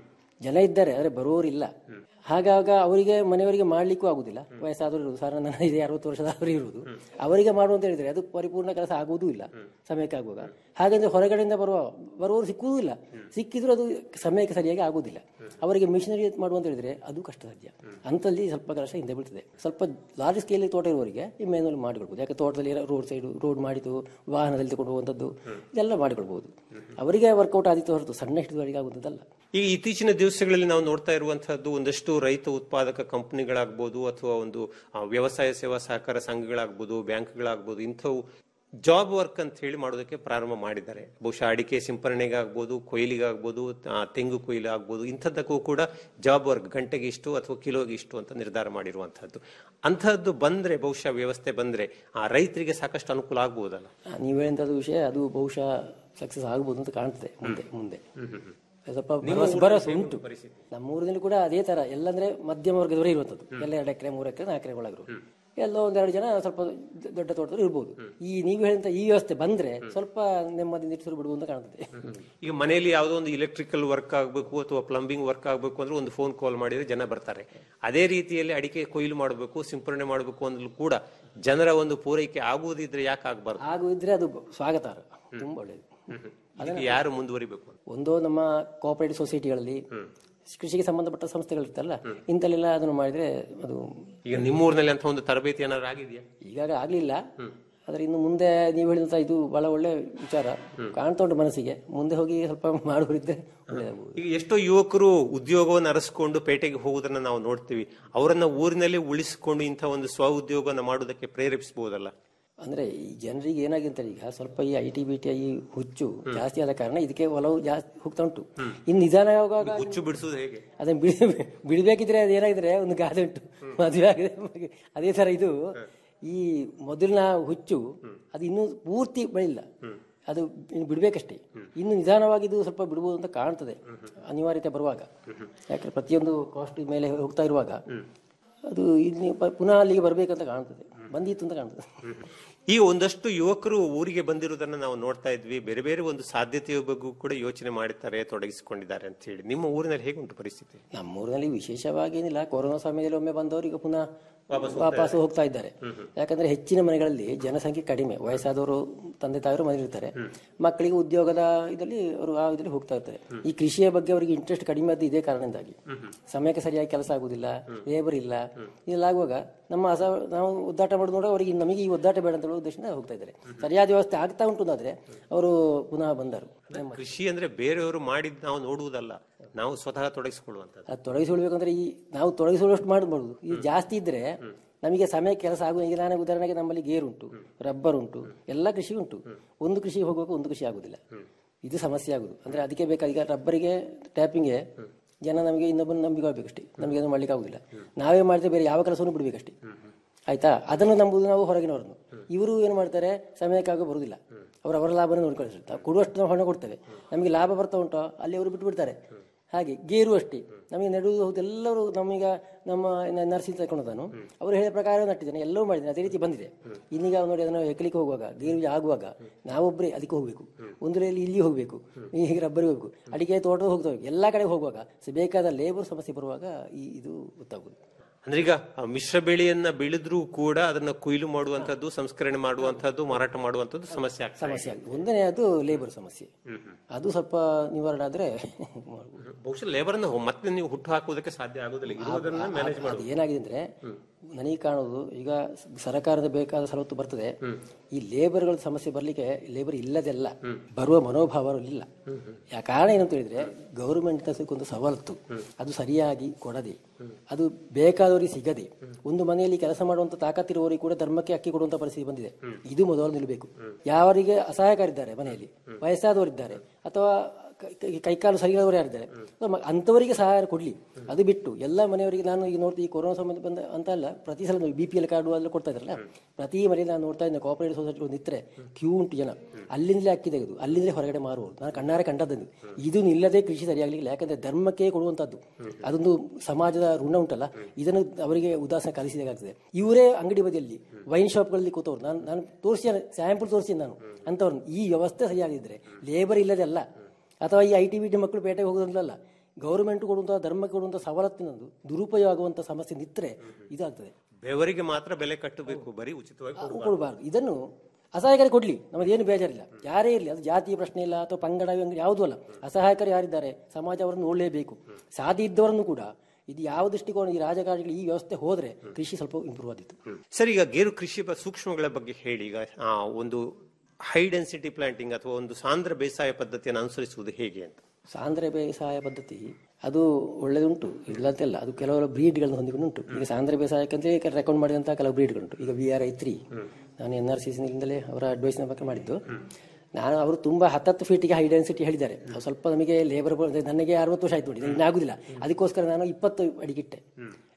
ಜನ ಇದ್ದಾರೆ ಆದರೆ ಬರುವವರಿಲ್ಲ ಹಾಗಾಗ ಅವರಿಗೆ ಮನೆಯವರಿಗೆ ಮಾಡ್ಲಿಕ್ಕೂ ಆಗುದಿಲ್ಲ ವಯಸ್ಸಾದವರು ಇರುವುದು ಸಾಧಾರಣ ನನ್ನ ಇದೆ ಅರವತ್ತು ವರ್ಷದವರು ಇರುವುದು ಅವರಿಗೆ ಮಾಡುವಂತ ಹೇಳಿದ್ರೆ ಅದು ಪರಿಪೂರ್ಣ ಕೆಲಸ ಆಗುವುದೂ ಇಲ್ಲ ಸಮಯಕ್ಕೆ ಆಗುವಾಗ ಹಾಗಂದ್ರೆ ಹೊರಗಡೆಯಿಂದ ಬರುವ ಬರುವವರು ಸಿಕ್ಕುವುದೂ ಇಲ್ಲ ಸಿಕ್ಕಿದ್ರು ಅದು ಸಮಯಕ್ಕೆ ಸರಿಯಾಗಿ ಆಗುವುದಿಲ್ಲ ಅವರಿಗೆ ಮಿಷನರಿ ಮಾಡುವಂತ ಹೇಳಿದ್ರೆ ಅದು ಕಷ್ಟ ಸಾಧ್ಯ ಅಂತಲ್ಲಿ ಸ್ವಲ್ಪ ಕೆಲಸ ಹಿಂದೆ ಬೀಳ್ತದೆ ಸ್ವಲ್ಪ ಲಾರ್ಜ್ ಸ್ಕೇಲ್ ತೋಟ ಇರುವವರಿಗೆ ಈ ಮೇನಲ್ಲಿ ಮಾಡಿಕೊಳ್ಬೋದು ಯಾಕೆ ತೋಟದಲ್ಲಿ ರೋಡ್ ಸೈಡ್ ರೋಡ್ ಮಾಡಿತು ವಾಹನದಲ್ಲಿ ತಗೊಂಡು ಹೋಗುವಂಥದ್ದು ಇದೆಲ್ಲ ಮಾಡಿಕೊಳ್ಬಹುದು ಅವರಿಗೆ ವರ್ಕೌಟ್ ಆದಿತ್ತು ಹೊರತು ಸಣ್ಣ ಹಿಡಿದವರಿಗೆ ಆಗುವಂಥದ್ದಲ್ಲ ಈ ಇತ್ತೀಚಿನ ದಿವಸಗಳಲ್ಲಿ ನಾವು ನೋಡ್ತಾ ಇರುವಂತಹದ್ದು ಒಂದಷ್ಟು ರೈತ ಉತ್ಪಾದಕ ಕಂಪನಿಗಳಾಗ್ಬೋದು ಅಥವಾ ಒಂದು ಆ, ವ್ಯವಸಾಯ ಸೇವಾ ಸಹಕಾರ ಸಂಘಗಳಾಗ್ಬೋದು ಬ್ಯಾಂಕ್ಗಳಾಗ್ಬೋದು ಇಂಥವು ಜಾಬ್ ವರ್ಕ್ ಅಂತ ಹೇಳಿ ಮಾಡೋದಕ್ಕೆ ಪ್ರಾರಂಭ ಮಾಡಿದ್ದಾರೆ ಬಹುಶಃ ಅಡಿಕೆ ಸಿಂಪರಣೆಗಾಗ್ಬೋದು ಕೊಯ್ಲಿಗಾಗ್ಬೋದು ಆ, ತೆಂಗು ಕೊಯ್ಲು ಆಗ್ಬೋದು ಇಂಥದ್ದಕ್ಕೂ ಕೂಡ ಜಾಬ್ ವರ್ಕ್ ಗಂಟೆಗೆ ಇಷ್ಟು ಅಥವಾ ಕಿಲೋಗೆ ಇಷ್ಟು ಅಂತ ನಿರ್ಧಾರ ಮಾಡಿರುವಂತಹದ್ದು ಅಂತಹದ್ದು ಬಂದ್ರೆ ಬಹುಶಃ ವ್ಯವಸ್ಥೆ ಬಂದ್ರೆ ಆ ರೈತರಿಗೆ ಸಾಕಷ್ಟು ಅನುಕೂಲ ಆಗ್ಬೋದಲ್ಲ ಆ, ನೀವು ಹೇಳಿದಂಥದ್ದು ವಿಷಯ ಅದು ಬಹುಶಃ ಸಕ್ಸಸ್ ಆಗ್ಬೋದು ಅಂತ ಕಾಣ್ತದೆ ಮುಂದೆ ಮುಂದೆ ಸ್ವಲ್ಪ ಭರವಸೆ ಭರವಸೆ ಉಂಟು ನಮ್ಮ ಊರಿನಲ್ಲಿ ಕೂಡ ಅದೇ ತರ ಎಲ್ಲಂದ್ರೆ ಮಧ್ಯಮ ವರ್ಗದವರೇ ಇರುವಂಥದ್ದು ಎಲ್ಲ ಎರಡು ಎಕರೆ ಮೂರು ಎಕರೆ ನಾಲ್ಕು ಎಕರೆ ಒಳಗರು ಎಲ್ಲೋ ಒಂದೆರಡು ಜನ ಸ್ವಲ್ಪ ದ- ದೊಡ್ಡ ತೋಟದಲ್ಲಿ ಇರ್ಬೋದು ಈ ನೀವು ಹೇಳಿದಂತ ಈ ವ್ಯವಸ್ಥೆ ಬಂದ್ರೆ ಸ್ವಲ್ಪ ನೆಮ್ಮದಿಯಿಂದ ಇಟ್ಟು ಬಿಡುವುದು ಅಂತ ಕಾಣ್ತದೆ ಈಗ ಮನೆಯಲ್ಲಿ ಯಾವುದೋ ಒಂದು ಇಲೆಕ್ಟ್ರಿಕಲ್ ವರ್ಕ್ ಆಗಬೇಕು ಅಥವಾ ಪ್ಲಂಬಿಂಗ್ ವರ್ಕ್ ಆಗಬೇಕು ಅಂದ್ರೆ ಒಂದು ಫೋನ್ ಕಾಲ್ ಮಾಡಿದ್ರೆ ಜನ ಬರ್ತಾರೆ ಅದೇ ರೀತಿಯಲ್ಲಿ ಅಡಿಕೆ ಕೊಯ್ಲು ಮಾಡಬೇಕು ಸಿಂಪರಣೆ ಮಾಡಬೇಕು ಅಂದ್ರೂ ಕೂಡ ಜನರ ಒಂದು ಪೂರೈಕೆ ಆಗುವುದಿದ್ರೆ ಯಾಕೆ ಆಗಬಾರ್ದು ಹಾಗೂ ಇದ್ರೆ ಅದು ಸ್ವಾಗತ ತುಂಬಾ ಒಳ್ಳೆಯದು ಇದಕ್ಕೆ ಯಾರು ಮುಂದುವರಿಬೇಕು ಒಂದು ನಮ್ಮ ಕೋಆಪರೇಟಿವ್ ಸೊಸೈಟಿಗಳಲ್ಲಿ ಕೃಷಿಗೆ ಸಂಬಂಧಪಟ್ಟ ಸಂಸ್ಥೆಗಳಿರ್ತಲ್ಲ ಇಂಥಲ್ಲೆಲ್ಲ ಅದನ್ನು ಮಾಡಿದ್ರೆ ಅದು ಈಗ ನಿಮ್ಮೂರಿನಲ್ಲಿ ಅಂತ ಒಂದು ತರಬೇತಿ ಏನಾದ್ರು ಆಗಿದೆಯಾ ಈಗಾಗ ಆಗ್ಲಿಲ್ಲ ಆದ್ರೆ ಇನ್ನು ಮುಂದೆ ನೀವು ಹೇಳಿದಂತ ಇದು ಬಹಳ ಒಳ್ಳೆ ವಿಚಾರ ಕಾಣ್ತಾ ಉಂಟು ಮನಸ್ಸಿಗೆ ಮುಂದೆ ಹೋಗಿ ಸ್ವಲ್ಪ ಮಾಡುವರಿದ್ರೆ ಒಳ್ಳೆಯದಾಗಬಹುದು ಈಗ ಎಷ್ಟೋ ಯುವಕರು ಉದ್ಯೋಗವನ್ನು ಅರಸ್ಕೊಂಡು ಪೇಟೆಗೆ ಹೋಗುವುದನ್ನ ನಾವು ನೋಡ್ತೀವಿ ಅವರನ್ನ ಊರಿನಲ್ಲಿ ಉಳಿಸಿಕೊಂಡು ಇಂಥ ಒಂದು ಸ್ವ ಉದ್ಯೋಗವನ್ನು ಮಾಡುವುದಕ್ಕೆ ಪ್ರೇರೇಪಿಸಬಹುದಲ್ಲ ಅಂದ್ರೆ ಈ ಜನರಿಗೆ ಏನಾಗಿದೆ ಈಗ ಸ್ವಲ್ಪ ಈ ಐ ಟಿ ಬಿ ಟಿ ಈ ಹುಚ್ಚು ಜಾಸ್ತಿ ಆದ ಕಾರಣ ಇದಕ್ಕೆ ಒಲವು ಜಾಸ್ತಿ ಹೋಗ್ತಾ ಉಂಟು ಇನ್ನು ನಿಧಾನ ಹೋಗುವಾಗ ಹುಚ್ಚು ಬಿಡಿಸುವುದು ಹೇಗೆ ಅದನ್ನ ಬಿಡ ಬಿಡಬೇಕಿದ್ರೆ ಅದು ಏನಾಗಿದ್ರೆ ಒಂದು ಗಾದೆ ಉಂಟು ಮದುವೆ ಆಗಿದೆ ಮಗ- ಅದೇ ತರ ಇದು ಈ ಮೊದಲಿನ ಹುಚ್ಚು ಅದು ಇನ್ನೂ ಪೂರ್ತಿ ಬೆಳಿಲ್ಲ ಅದು ಇನ್ನು ಬಿಡ್ಬೇಕಷ್ಟೇ ಇನ್ನು ನಿಧಾನವಾಗಿ ಇದು ಸ್ವಲ್ಪ ಬಿಡ್ಬೋದು ಅಂತ ಕಾಣ್ತದೆ ಅನಿವಾರ್ಯತೆ ಬರುವಾಗ ಯಾಕಂದ್ರೆ ಪ್ರತಿಯೊಂದು ಕಾಸ್ಟ್ ಮೇಲೆ ಹೋಗ್ತಾ ಇರುವಾಗ ಅದು ಇಲ್ಲಿ ಪ- ಪುನಃ ಅಲ್ಲಿಗೆ ಬರ್ಬೇಕಂತ ಕಾಣ್ತದೆ ಬಂದಿತ್ತು ಅಂತ ಕಾಣ್ತದೆ ಈಗ ಒಂದಷ್ಟು ಯುವಕರು ಊರಿಗೆ ಬಂದಿರುವುದನ್ನ ನಾವು ನೋಡ್ತಾ ಇದ್ವಿ ಬೇರೆ ಬೇರೆ ಒಂದು ಸಾಧ್ಯತೆಯ ಬಗ್ಗೆ ಕೂಡ ಯೋಚನೆ ಮಾಡುತ್ತಾರೆ ತೊಡಗಿಸಿಕೊಂಡಿದ್ದಾರೆ ಅಂತ ಹೇಳಿ ನಿಮ್ಮ ಊರಿನಲ್ಲಿ ಹೇಗುಂಟು ಪರಿಸ್ಥಿತಿ ನಮ್ಮೂರಿನಲ್ಲಿ ವಿಶೇಷವಾಗಿ ಏನಿಲ್ಲ ಕೊರೋನಾ ಸಮಯದಲ್ಲಿ ಒಮ್ಮೆ ಬಂದವರು ಈಗ ಪುನಃ ವಾಪಸ್ ಹೋಗ್ತಾ ಇದ್ದಾರೆ ಯಾಕಂದ್ರೆ ಹೆಚ್ಚಿನ ಮನೆಗಳಲ್ಲಿ ಜನಸಂಖ್ಯೆ ಕಡಿಮೆ ವಯಸ್ಸಾದವರು ತಂದೆ ತಾಯಿರು ಮನೆಯಲ್ಲಿರ್ತಾರೆ ಮಕ್ಕಳಿಗೆ ಉದ್ಯೋಗದ ಇದರಲ್ಲಿ ಅವರು ಆ ಇದರಲ್ಲಿ ಹೋಗ್ತಾ ಇರ್ತಾರೆ ಈ ಕೃಷಿಯ ಬಗ್ಗೆ ಅವರಿಗೆ ಇಂಟ್ರೆಸ್ಟ್ ಕಡಿಮೆ ಆದ್ದು ಇದೇ ಕಾರಣದಿಂದಾಗಿ ಸಮಯಕ್ಕೆ ಸರಿಯಾಗಿ ಕೆಲಸ ಆಗುದಿಲ್ಲ ಲೇಬರ್ ಇಲ್ಲ ಇದೆಲ್ಲ ಆಗುವಾಗ ನಮ್ಮ ಅಸ ನಾವು ಒದ್ದಾಟ ಮಾಡೋದು ನೋಡಿ ಅವರಿಗೆ ನಮಗೆ ಈ ಒದ್ದಾಟ ಬೇಡ ಅಂತ ಹೇಳೋ ಉದ್ದೇಶದಿಂದ ಹೋಗ್ತಾ ಇದ್ದಾರೆ ಸರಿಯಾದ ವ್ಯವಸ್ಥೆ ಆಗ್ತಾ ಉಂಟು ಅಂತಾದ್ರೆ ಅವರು ಪುನಃ ಬಂದರು ಕೃಷಿ ಅಂದ್ರೆ ಬೇರೆಯವರು ಮಾಡಿದ್ ನಾವು ನೋಡುವುದಲ್ಲ ನಾವು ಸ್ವತಃ ತೊಡಗಿಸಿಕೊಳ್ಳುವಂತದ್ದು ಅದು ತೊಡಗಿಸಿಕೊಳ್ಬೇಕಂದ್ರೆ ಈ ನಾವು ತೊಡಗಿಸಿಕೊಳ್ಳುವಷ್ಟು ಮಾಡಬಹುದು ಈ ಜಾಸ್ತಿ ಇದ್ರೆ ನಮಗೆ ಸಮಯ ಕೆಲಸ ಆಗುವ ಈಗ ನಾನು ಉದಾಹರಣೆಗೆ ನಮ್ಮಲ್ಲಿ ಗೇರ್ ಉಂಟು ರಬ್ಬರ್ ಉಂಟು ಎಲ್ಲ ಕೃಷಿ ಉಂಟು ಒಂದು ಕೃಷಿ ಹೋಗುವಾಗ ಒಂದು ಕೃಷಿ ಆಗುದಿಲ್ಲ ಇದು ಸಮಸ್ಯೆ ಆಗುದು ಅಂದ್ರೆ ಅದಕ್ಕೆ ಬೇಕಾದ ಈಗ ರಬ್ಬರಿಗೆ ಟ್ಯಾಪಿಂಗ್ಗೆ ಜನ ನಮಗೆ ಇನ್ನೊಬ್ಬನ ನಂಬಿಕೊಳ್ಬೇಕಷ್ಟೇ ನಮಗೆ ಅದನ್ನು ಮಾಡ್ಲಿಕ್ಕೆ ಆಗುದಿಲ್ಲ ನಾವೇ ಮಾಡಿದ್ರೆ ಬೇರೆ ಯಾವ ಕೆಲಸವನ್ನು ಬಿಡ್ಬೇಕಷ್ಟೇ ಆಯ್ತಾ ಅದನ್ನು ನಂಬುದು ನಾವು ಹೊರಗಿನವರನ್ನು ಇವರು ಏನು ಮಾಡ್ತಾರೆ ಸಮಯಕ್ಕಾಗ ಬರುವುದಿಲ್ಲ ಅವರು ಅವರ ಲಾಭನ ನೋಡ್ಕೊಳ್ತಾರೆ ಕೊಡುವಷ್ಟು ನಾವು ಹಣ ಕೊಡ್ತೇವೆ ನಮಗೆ ಲಾಭ ಬರ್ತಾ ಉಂಟೋ ಅಲ್ಲಿ ಅವರು ಬಿಟ್ಟು ಬಿಡ್ತಾರೆ ಹಾಗೆ ಗೇರು ಅಷ್ಟೇ ನಮಗೆ ನೆಡುವುದು ಹೌದು ಎಲ್ಲರೂ ನಮೀಗ ನಮ್ಮ ನರ್ಸಿಂಗ್ ತಗೊಂಡು ನಾನು ಅವರು ಹೇಳಿದ ಪ್ರಕಾರ ನಟ್ಟಿದ್ದೇನೆ ಎಲ್ಲವೂ ಮಾಡಿದ್ದೇನೆ ಅದೇ ರೀತಿ ಬಂದಿದೆ ಇನ್ನೀಗ ನೋಡಿ ಅದನ್ನು ಎಕ್ಕಲಿಕ್ಕೆ ಹೋಗುವಾಗ ಗೇರು ಆಗುವಾಗ ನಾವೊಬ್ಬರೇ ಅದಕ್ಕೆ ಹೋಗಬೇಕು ಒಂದು ವೇಳೆ ಇಲ್ಲಿ ಹೋಗಬೇಕು ಹೀಗೆ ರಬ್ಬರಿಗೆ ಹೋಗಬೇಕು ಅಡಿಕೆ ತೋಟ ಹೋಗ್ತಾ ಎಲ್ಲ ಕಡೆ ಹೋಗುವಾಗ ಸ- ಬೇಕಾದ ಲೇಬರ್ ಸಮಸ್ಯೆ ಬರುವಾಗ ಈ ಇದು ಗೊತ್ತಾಗುದು ಅಂದ್ರೆ ಈಗ ಆ ಮಿಶ್ರ ಬೆಳೆಯನ್ನ ಬೆಳೆದ್ರೂ ಕೂಡ ಅದನ್ನ ಕೊಯ್ಲು ಮಾಡುವಂತದ್ದು ಸಂಸ್ಕರಣೆ ಮಾಡುವಂತದ್ದು ಮಾರಾಟ ಮಾಡುವಂತದ್ದು ಸಮಸ್ಯೆ ಆಗ್ತದೆ ಸಮಸ್ಯೆ ಆಗಿದೆ ಒಂದನೇ ಅದು ಲೇಬರ್ ಸಮಸ್ಯೆ ಅದು ಸ್ವಲ್ಪ ನಿವಾರಣೆ ಆದ್ರೆ ಮಾಡ್ಬೋದು. ಬಹುಶಃ ಲೇಬರ್ ಅನ್ನ ಮತ್ತೆ ನೀವು ಹುಟ್ಟು ಹಾಕುವುದಕ್ಕೆ ಸಾಧ್ಯ ಆಗುದಿಲ್ಲ ಇರುವುದನ್ನ ಮ್ಯಾನೇಜ್ ಅದು ಮಾಡುದು ಏನಾಗಿದೆ ಅಂದ್ರೆ ನನಗೆ ಕಾಣುವುದು ಈಗ ಸ- ಸರ್ಕಾರದ ಬೇಕಾದ ಸವಲತ್ತು ಬರ್ತದೆ ಈ ಲೇಬರ್ಗಳ ಸಮಸ್ಯೆ ಬರ್ಲಿಕ್ಕೆ ಲೇಬರ್ ಇಲ್ಲದೆಲ್ಲ ಬರುವ ಮನೋಭಾವ ಇಲ್ಲ ಯಾ ಕಾರಣ ಏನಂತ ಹೇಳಿದ್ರೆ ಗೌರ್ಮೆಂಟ್ ಒಂದು ಸವಲತ್ತು ಅದು ಸರಿಯಾಗಿ ಕೊಡದೆ ಅದು ಬೇಕಾದವರಿಗೆ ಸಿಗದೆ ಒಂದು ಮನೆಯಲ್ಲಿ ಕೆಲಸ ಮಾಡುವಂತ ತಾಕತ್ತಿರುವವರಿಗೆ ಕೂಡ ಧರ್ಮಕ್ಕೆ ಅಕ್ಕಿ ಕೊಡುವಂತ ಪರಿಸ್ಥಿತಿ ಬಂದಿದೆ ಇದು ಮೊದಲು ನಿಲ್ಲಬೇಕು ಯಾವರಿಗೆ ಅಸಹಾಯಕರಿದ್ದಾರೆ ಮನೆಯಲ್ಲಿ ವಯಸ್ಸಾದವರಿದ್ದಾರೆ ಅಥವಾ ಕೈ- ಕೈ- ಕೈಕಾಲು ಸರಿಯಾದವರು ಯಾರಿದ್ದಾರೆ ಮ- ಅಂಥವರಿಗೆ ಸಹಾಯ ಕೊಡ್ಲಿ ಅದು ಬಿಟ್ಟು ಎಲ್ಲ ಮನೆಯವರಿಗೆ ನಾನು ಈಗ ನೋಡ್ತೀನಿ ಈ ಕೊರೋನಾ ಸಮಯ ಬಂದ ಅಂತ ಅಲ್ಲ ಪ್ರತಿ ಸಲ ಬಿ ಪಿ ಎಲ್ ಕಾರ್ಡು ಎಲ್ಲ ಕೊಡ್ತಾ ಇದ್ರಲ್ಲ ಪ್ರತಿ ಮನೆಯಲ್ಲಿ ನಾನು ನೋಡ್ತಾ ಇದ್ದೆ ಕೋಆಪರೇಟಿವ್ ಸೊಸೈಟಿ ಒಂದು ಇತ್ತರೆ ಕ್ಯೂ ಉಂಟು ಜನ ಅಲ್ಲಿಂದಲೇ ಅಕ್ಕಿ ತೆಗೆದು ಅಲ್ಲಿಂದಲೇ ಹೊರಗಡೆ ಮಾರುವುದು ನಾನು ಕಣ್ಣಾರೆ ಕಂಡದ್ದು ಇದು ನಿಲ್ಲದೆ ಕೃಷಿ ಸರಿಯಾಗಲಿಲ್ಲ ಯಾಕಂದ್ರೆ ಧರ್ಮಕ್ಕೆ ಕೊಡುವಂತದ್ದು ಅದೊಂದು ಸಮಾಜದ ಋಣ ಉಂಟಲ್ಲ ಇದನ್ನು ಅವರಿಗೆ ಉದಾಸನ ಕಲಿಸಿದಾಗ್ತದೆ ಇವರೇ ಅಂಗಡಿ ಬದಿಯಲ್ಲಿ ವೈನ್ ಶಾಪ್ಗಳಲ್ಲಿ ಕೂತವ್ರು ನಾನು ನಾನು ತೋರಿಸಿ ಸ್ಯಾಂಪಲ್ ತೋರಿಸಿ ನಾನು ಅಂಥವ್ರನ್ನ ಈ ವ್ಯವಸ್ಥೆ ಸರಿಯಾಗಿದ್ರೆ ಲೇಬರ್ ಇಲ್ಲದೆ ಅಲ್ಲ ಅಥವಾ ಈ ಐ ಟಿ ಬಿ ಟಿ ಮಕ್ಕಳು ಪೇಟೆಗೆ ಹೋಗೋದ್ರಲ್ಲ ಗೌರ್ಮೆಂಟ್ ಕೊಡುವಂತಹ ಧರ್ಮಕ್ಕೆ ಕೊಡುವಂತಹ ಸವಲತ್ತಿನೊಂದು ದುರುಪಯೋಗ ಆಗುವಂತಹ ಸಮಸ್ಯೆ ನಿತ್ತರೆ ಇದಾಗ್ತದೆ ಬೆವರಿಗೆ ಮಾತ್ರ ಬೆಲೆ ಕಟ್ಟಬೇಕು ಬರೀ ಉಚಿತವಾಗಿ ಕೊಡಬಾರ್ದು. ಕೊಡಬಾರ್ದು ಇದನ್ನು ಅಸಹಾಯಕರಿಗೆ ಕೊಡ್ಲಿ ನಮ್ಮದೇನು ಬೇಜಾರಿಲ್ಲ ಯಾರೇ ಇರಲಿ ಅದು ಜಾತಿಯ ಪ್ರಶ್ನೆ ಇಲ್ಲ ಅಥವಾ ಪಂಗಡ ಅಂಗಡಿ ಯಾವುದೂ ಅಲ್ಲ ಅಸಹಾಯಕರು ಯಾರಿದ್ದಾರೆ ಸಮಾಜ ಅವರನ್ನು ನೋಡಲೇಬೇಕು ಸಾಧ್ಯ ಇದ್ದವರನ್ನು ಕೂಡ ಇದು ಯಾವ ದೃಷ್ಟಿಕೋನ ಈ ರಾಜಕಾರಣಿಗಳು ಈ ವ್ಯವಸ್ಥೆ ಹೋದ್ರೆ ಕೃಷಿ ಸ್ವಲ್ಪ ಇಂಪ್ರೂವ್ ಆದಿತ್ತು ಸರ್ ಈಗ ಗೇರು ಕೃಷಿ ಬ- ಸೂಕ್ಷ್ಮಗಳ ಬಗ್ಗೆ ಹೇಳಿ ಈಗ ಆ, ಒಂದು ಹೈ ಡೆನ್ಸಿಟಿ ಪ್ಲಾಂಟಿಂಗ್ ಅಥವಾ ಒಂದು ಸಾಂದ್ರ ಬೇಸಾಯ ಪದ್ಧತಿಯನ್ನು ಅನುಸರಿಸುವುದು ಹೇಗೆ ಅಂತ ಸಾಂದ್ರ ಬೇಸಾಯ ಪದ್ಧತಿ ಅದು ಒಳ್ಳೆದುಂಟು ಇಲ್ಲಂತೆಲ್ಲ ಅದು ಕೆಲವು ಬ್ರೀಡ್ಗಳನ್ನು ಹೊಂದಿಕೊಂಡು ಉಂಟು ಈಗ ಸಾಂದ್ರ ಬೇಸಾಯಕ್ಕಂತಲೇ ರೆಕಮೆಂಡ್ ಮಾಡಿದಂತಹ ಕೆಲವು ಬ್ರೀಡ್ಗಳುಂಟು ಈಗ ವಿ ಆರ್ ಐ ತ್ರೀ ನಾನು ಎನ್ ಆರ್ ಸಿ ಸಿನಿಂದಲೇ ಅವರ ಅಡ್ವೈಸ್ನ ಬಗ್ಗೆ ಮಾಡಿದ್ದು ನಾನು ಅವರು ತುಂಬಾ ಹತ್ತತ್ತು ಫೀಟಿಗೆ ಹೈ ಡೆನ್ಸಿಟಿ ಹೇಳಿದ್ದಾರೆ ಅದು ಸ್ವಲ್ಪ ನಮಗೆ ಲೇಬರ್ ನನಗೆ ಅರವತ್ತು ವರ್ಷ ಆಯ್ತು ನೋಡಿ ನನಗೆ ಆಗುದಿಲ್ಲ ಅದಕ್ಕೋಸ್ಕರ ನಾನು ಇಪ್ಪತ್ತು ಅಡಿಗಿಟ್ಟೆ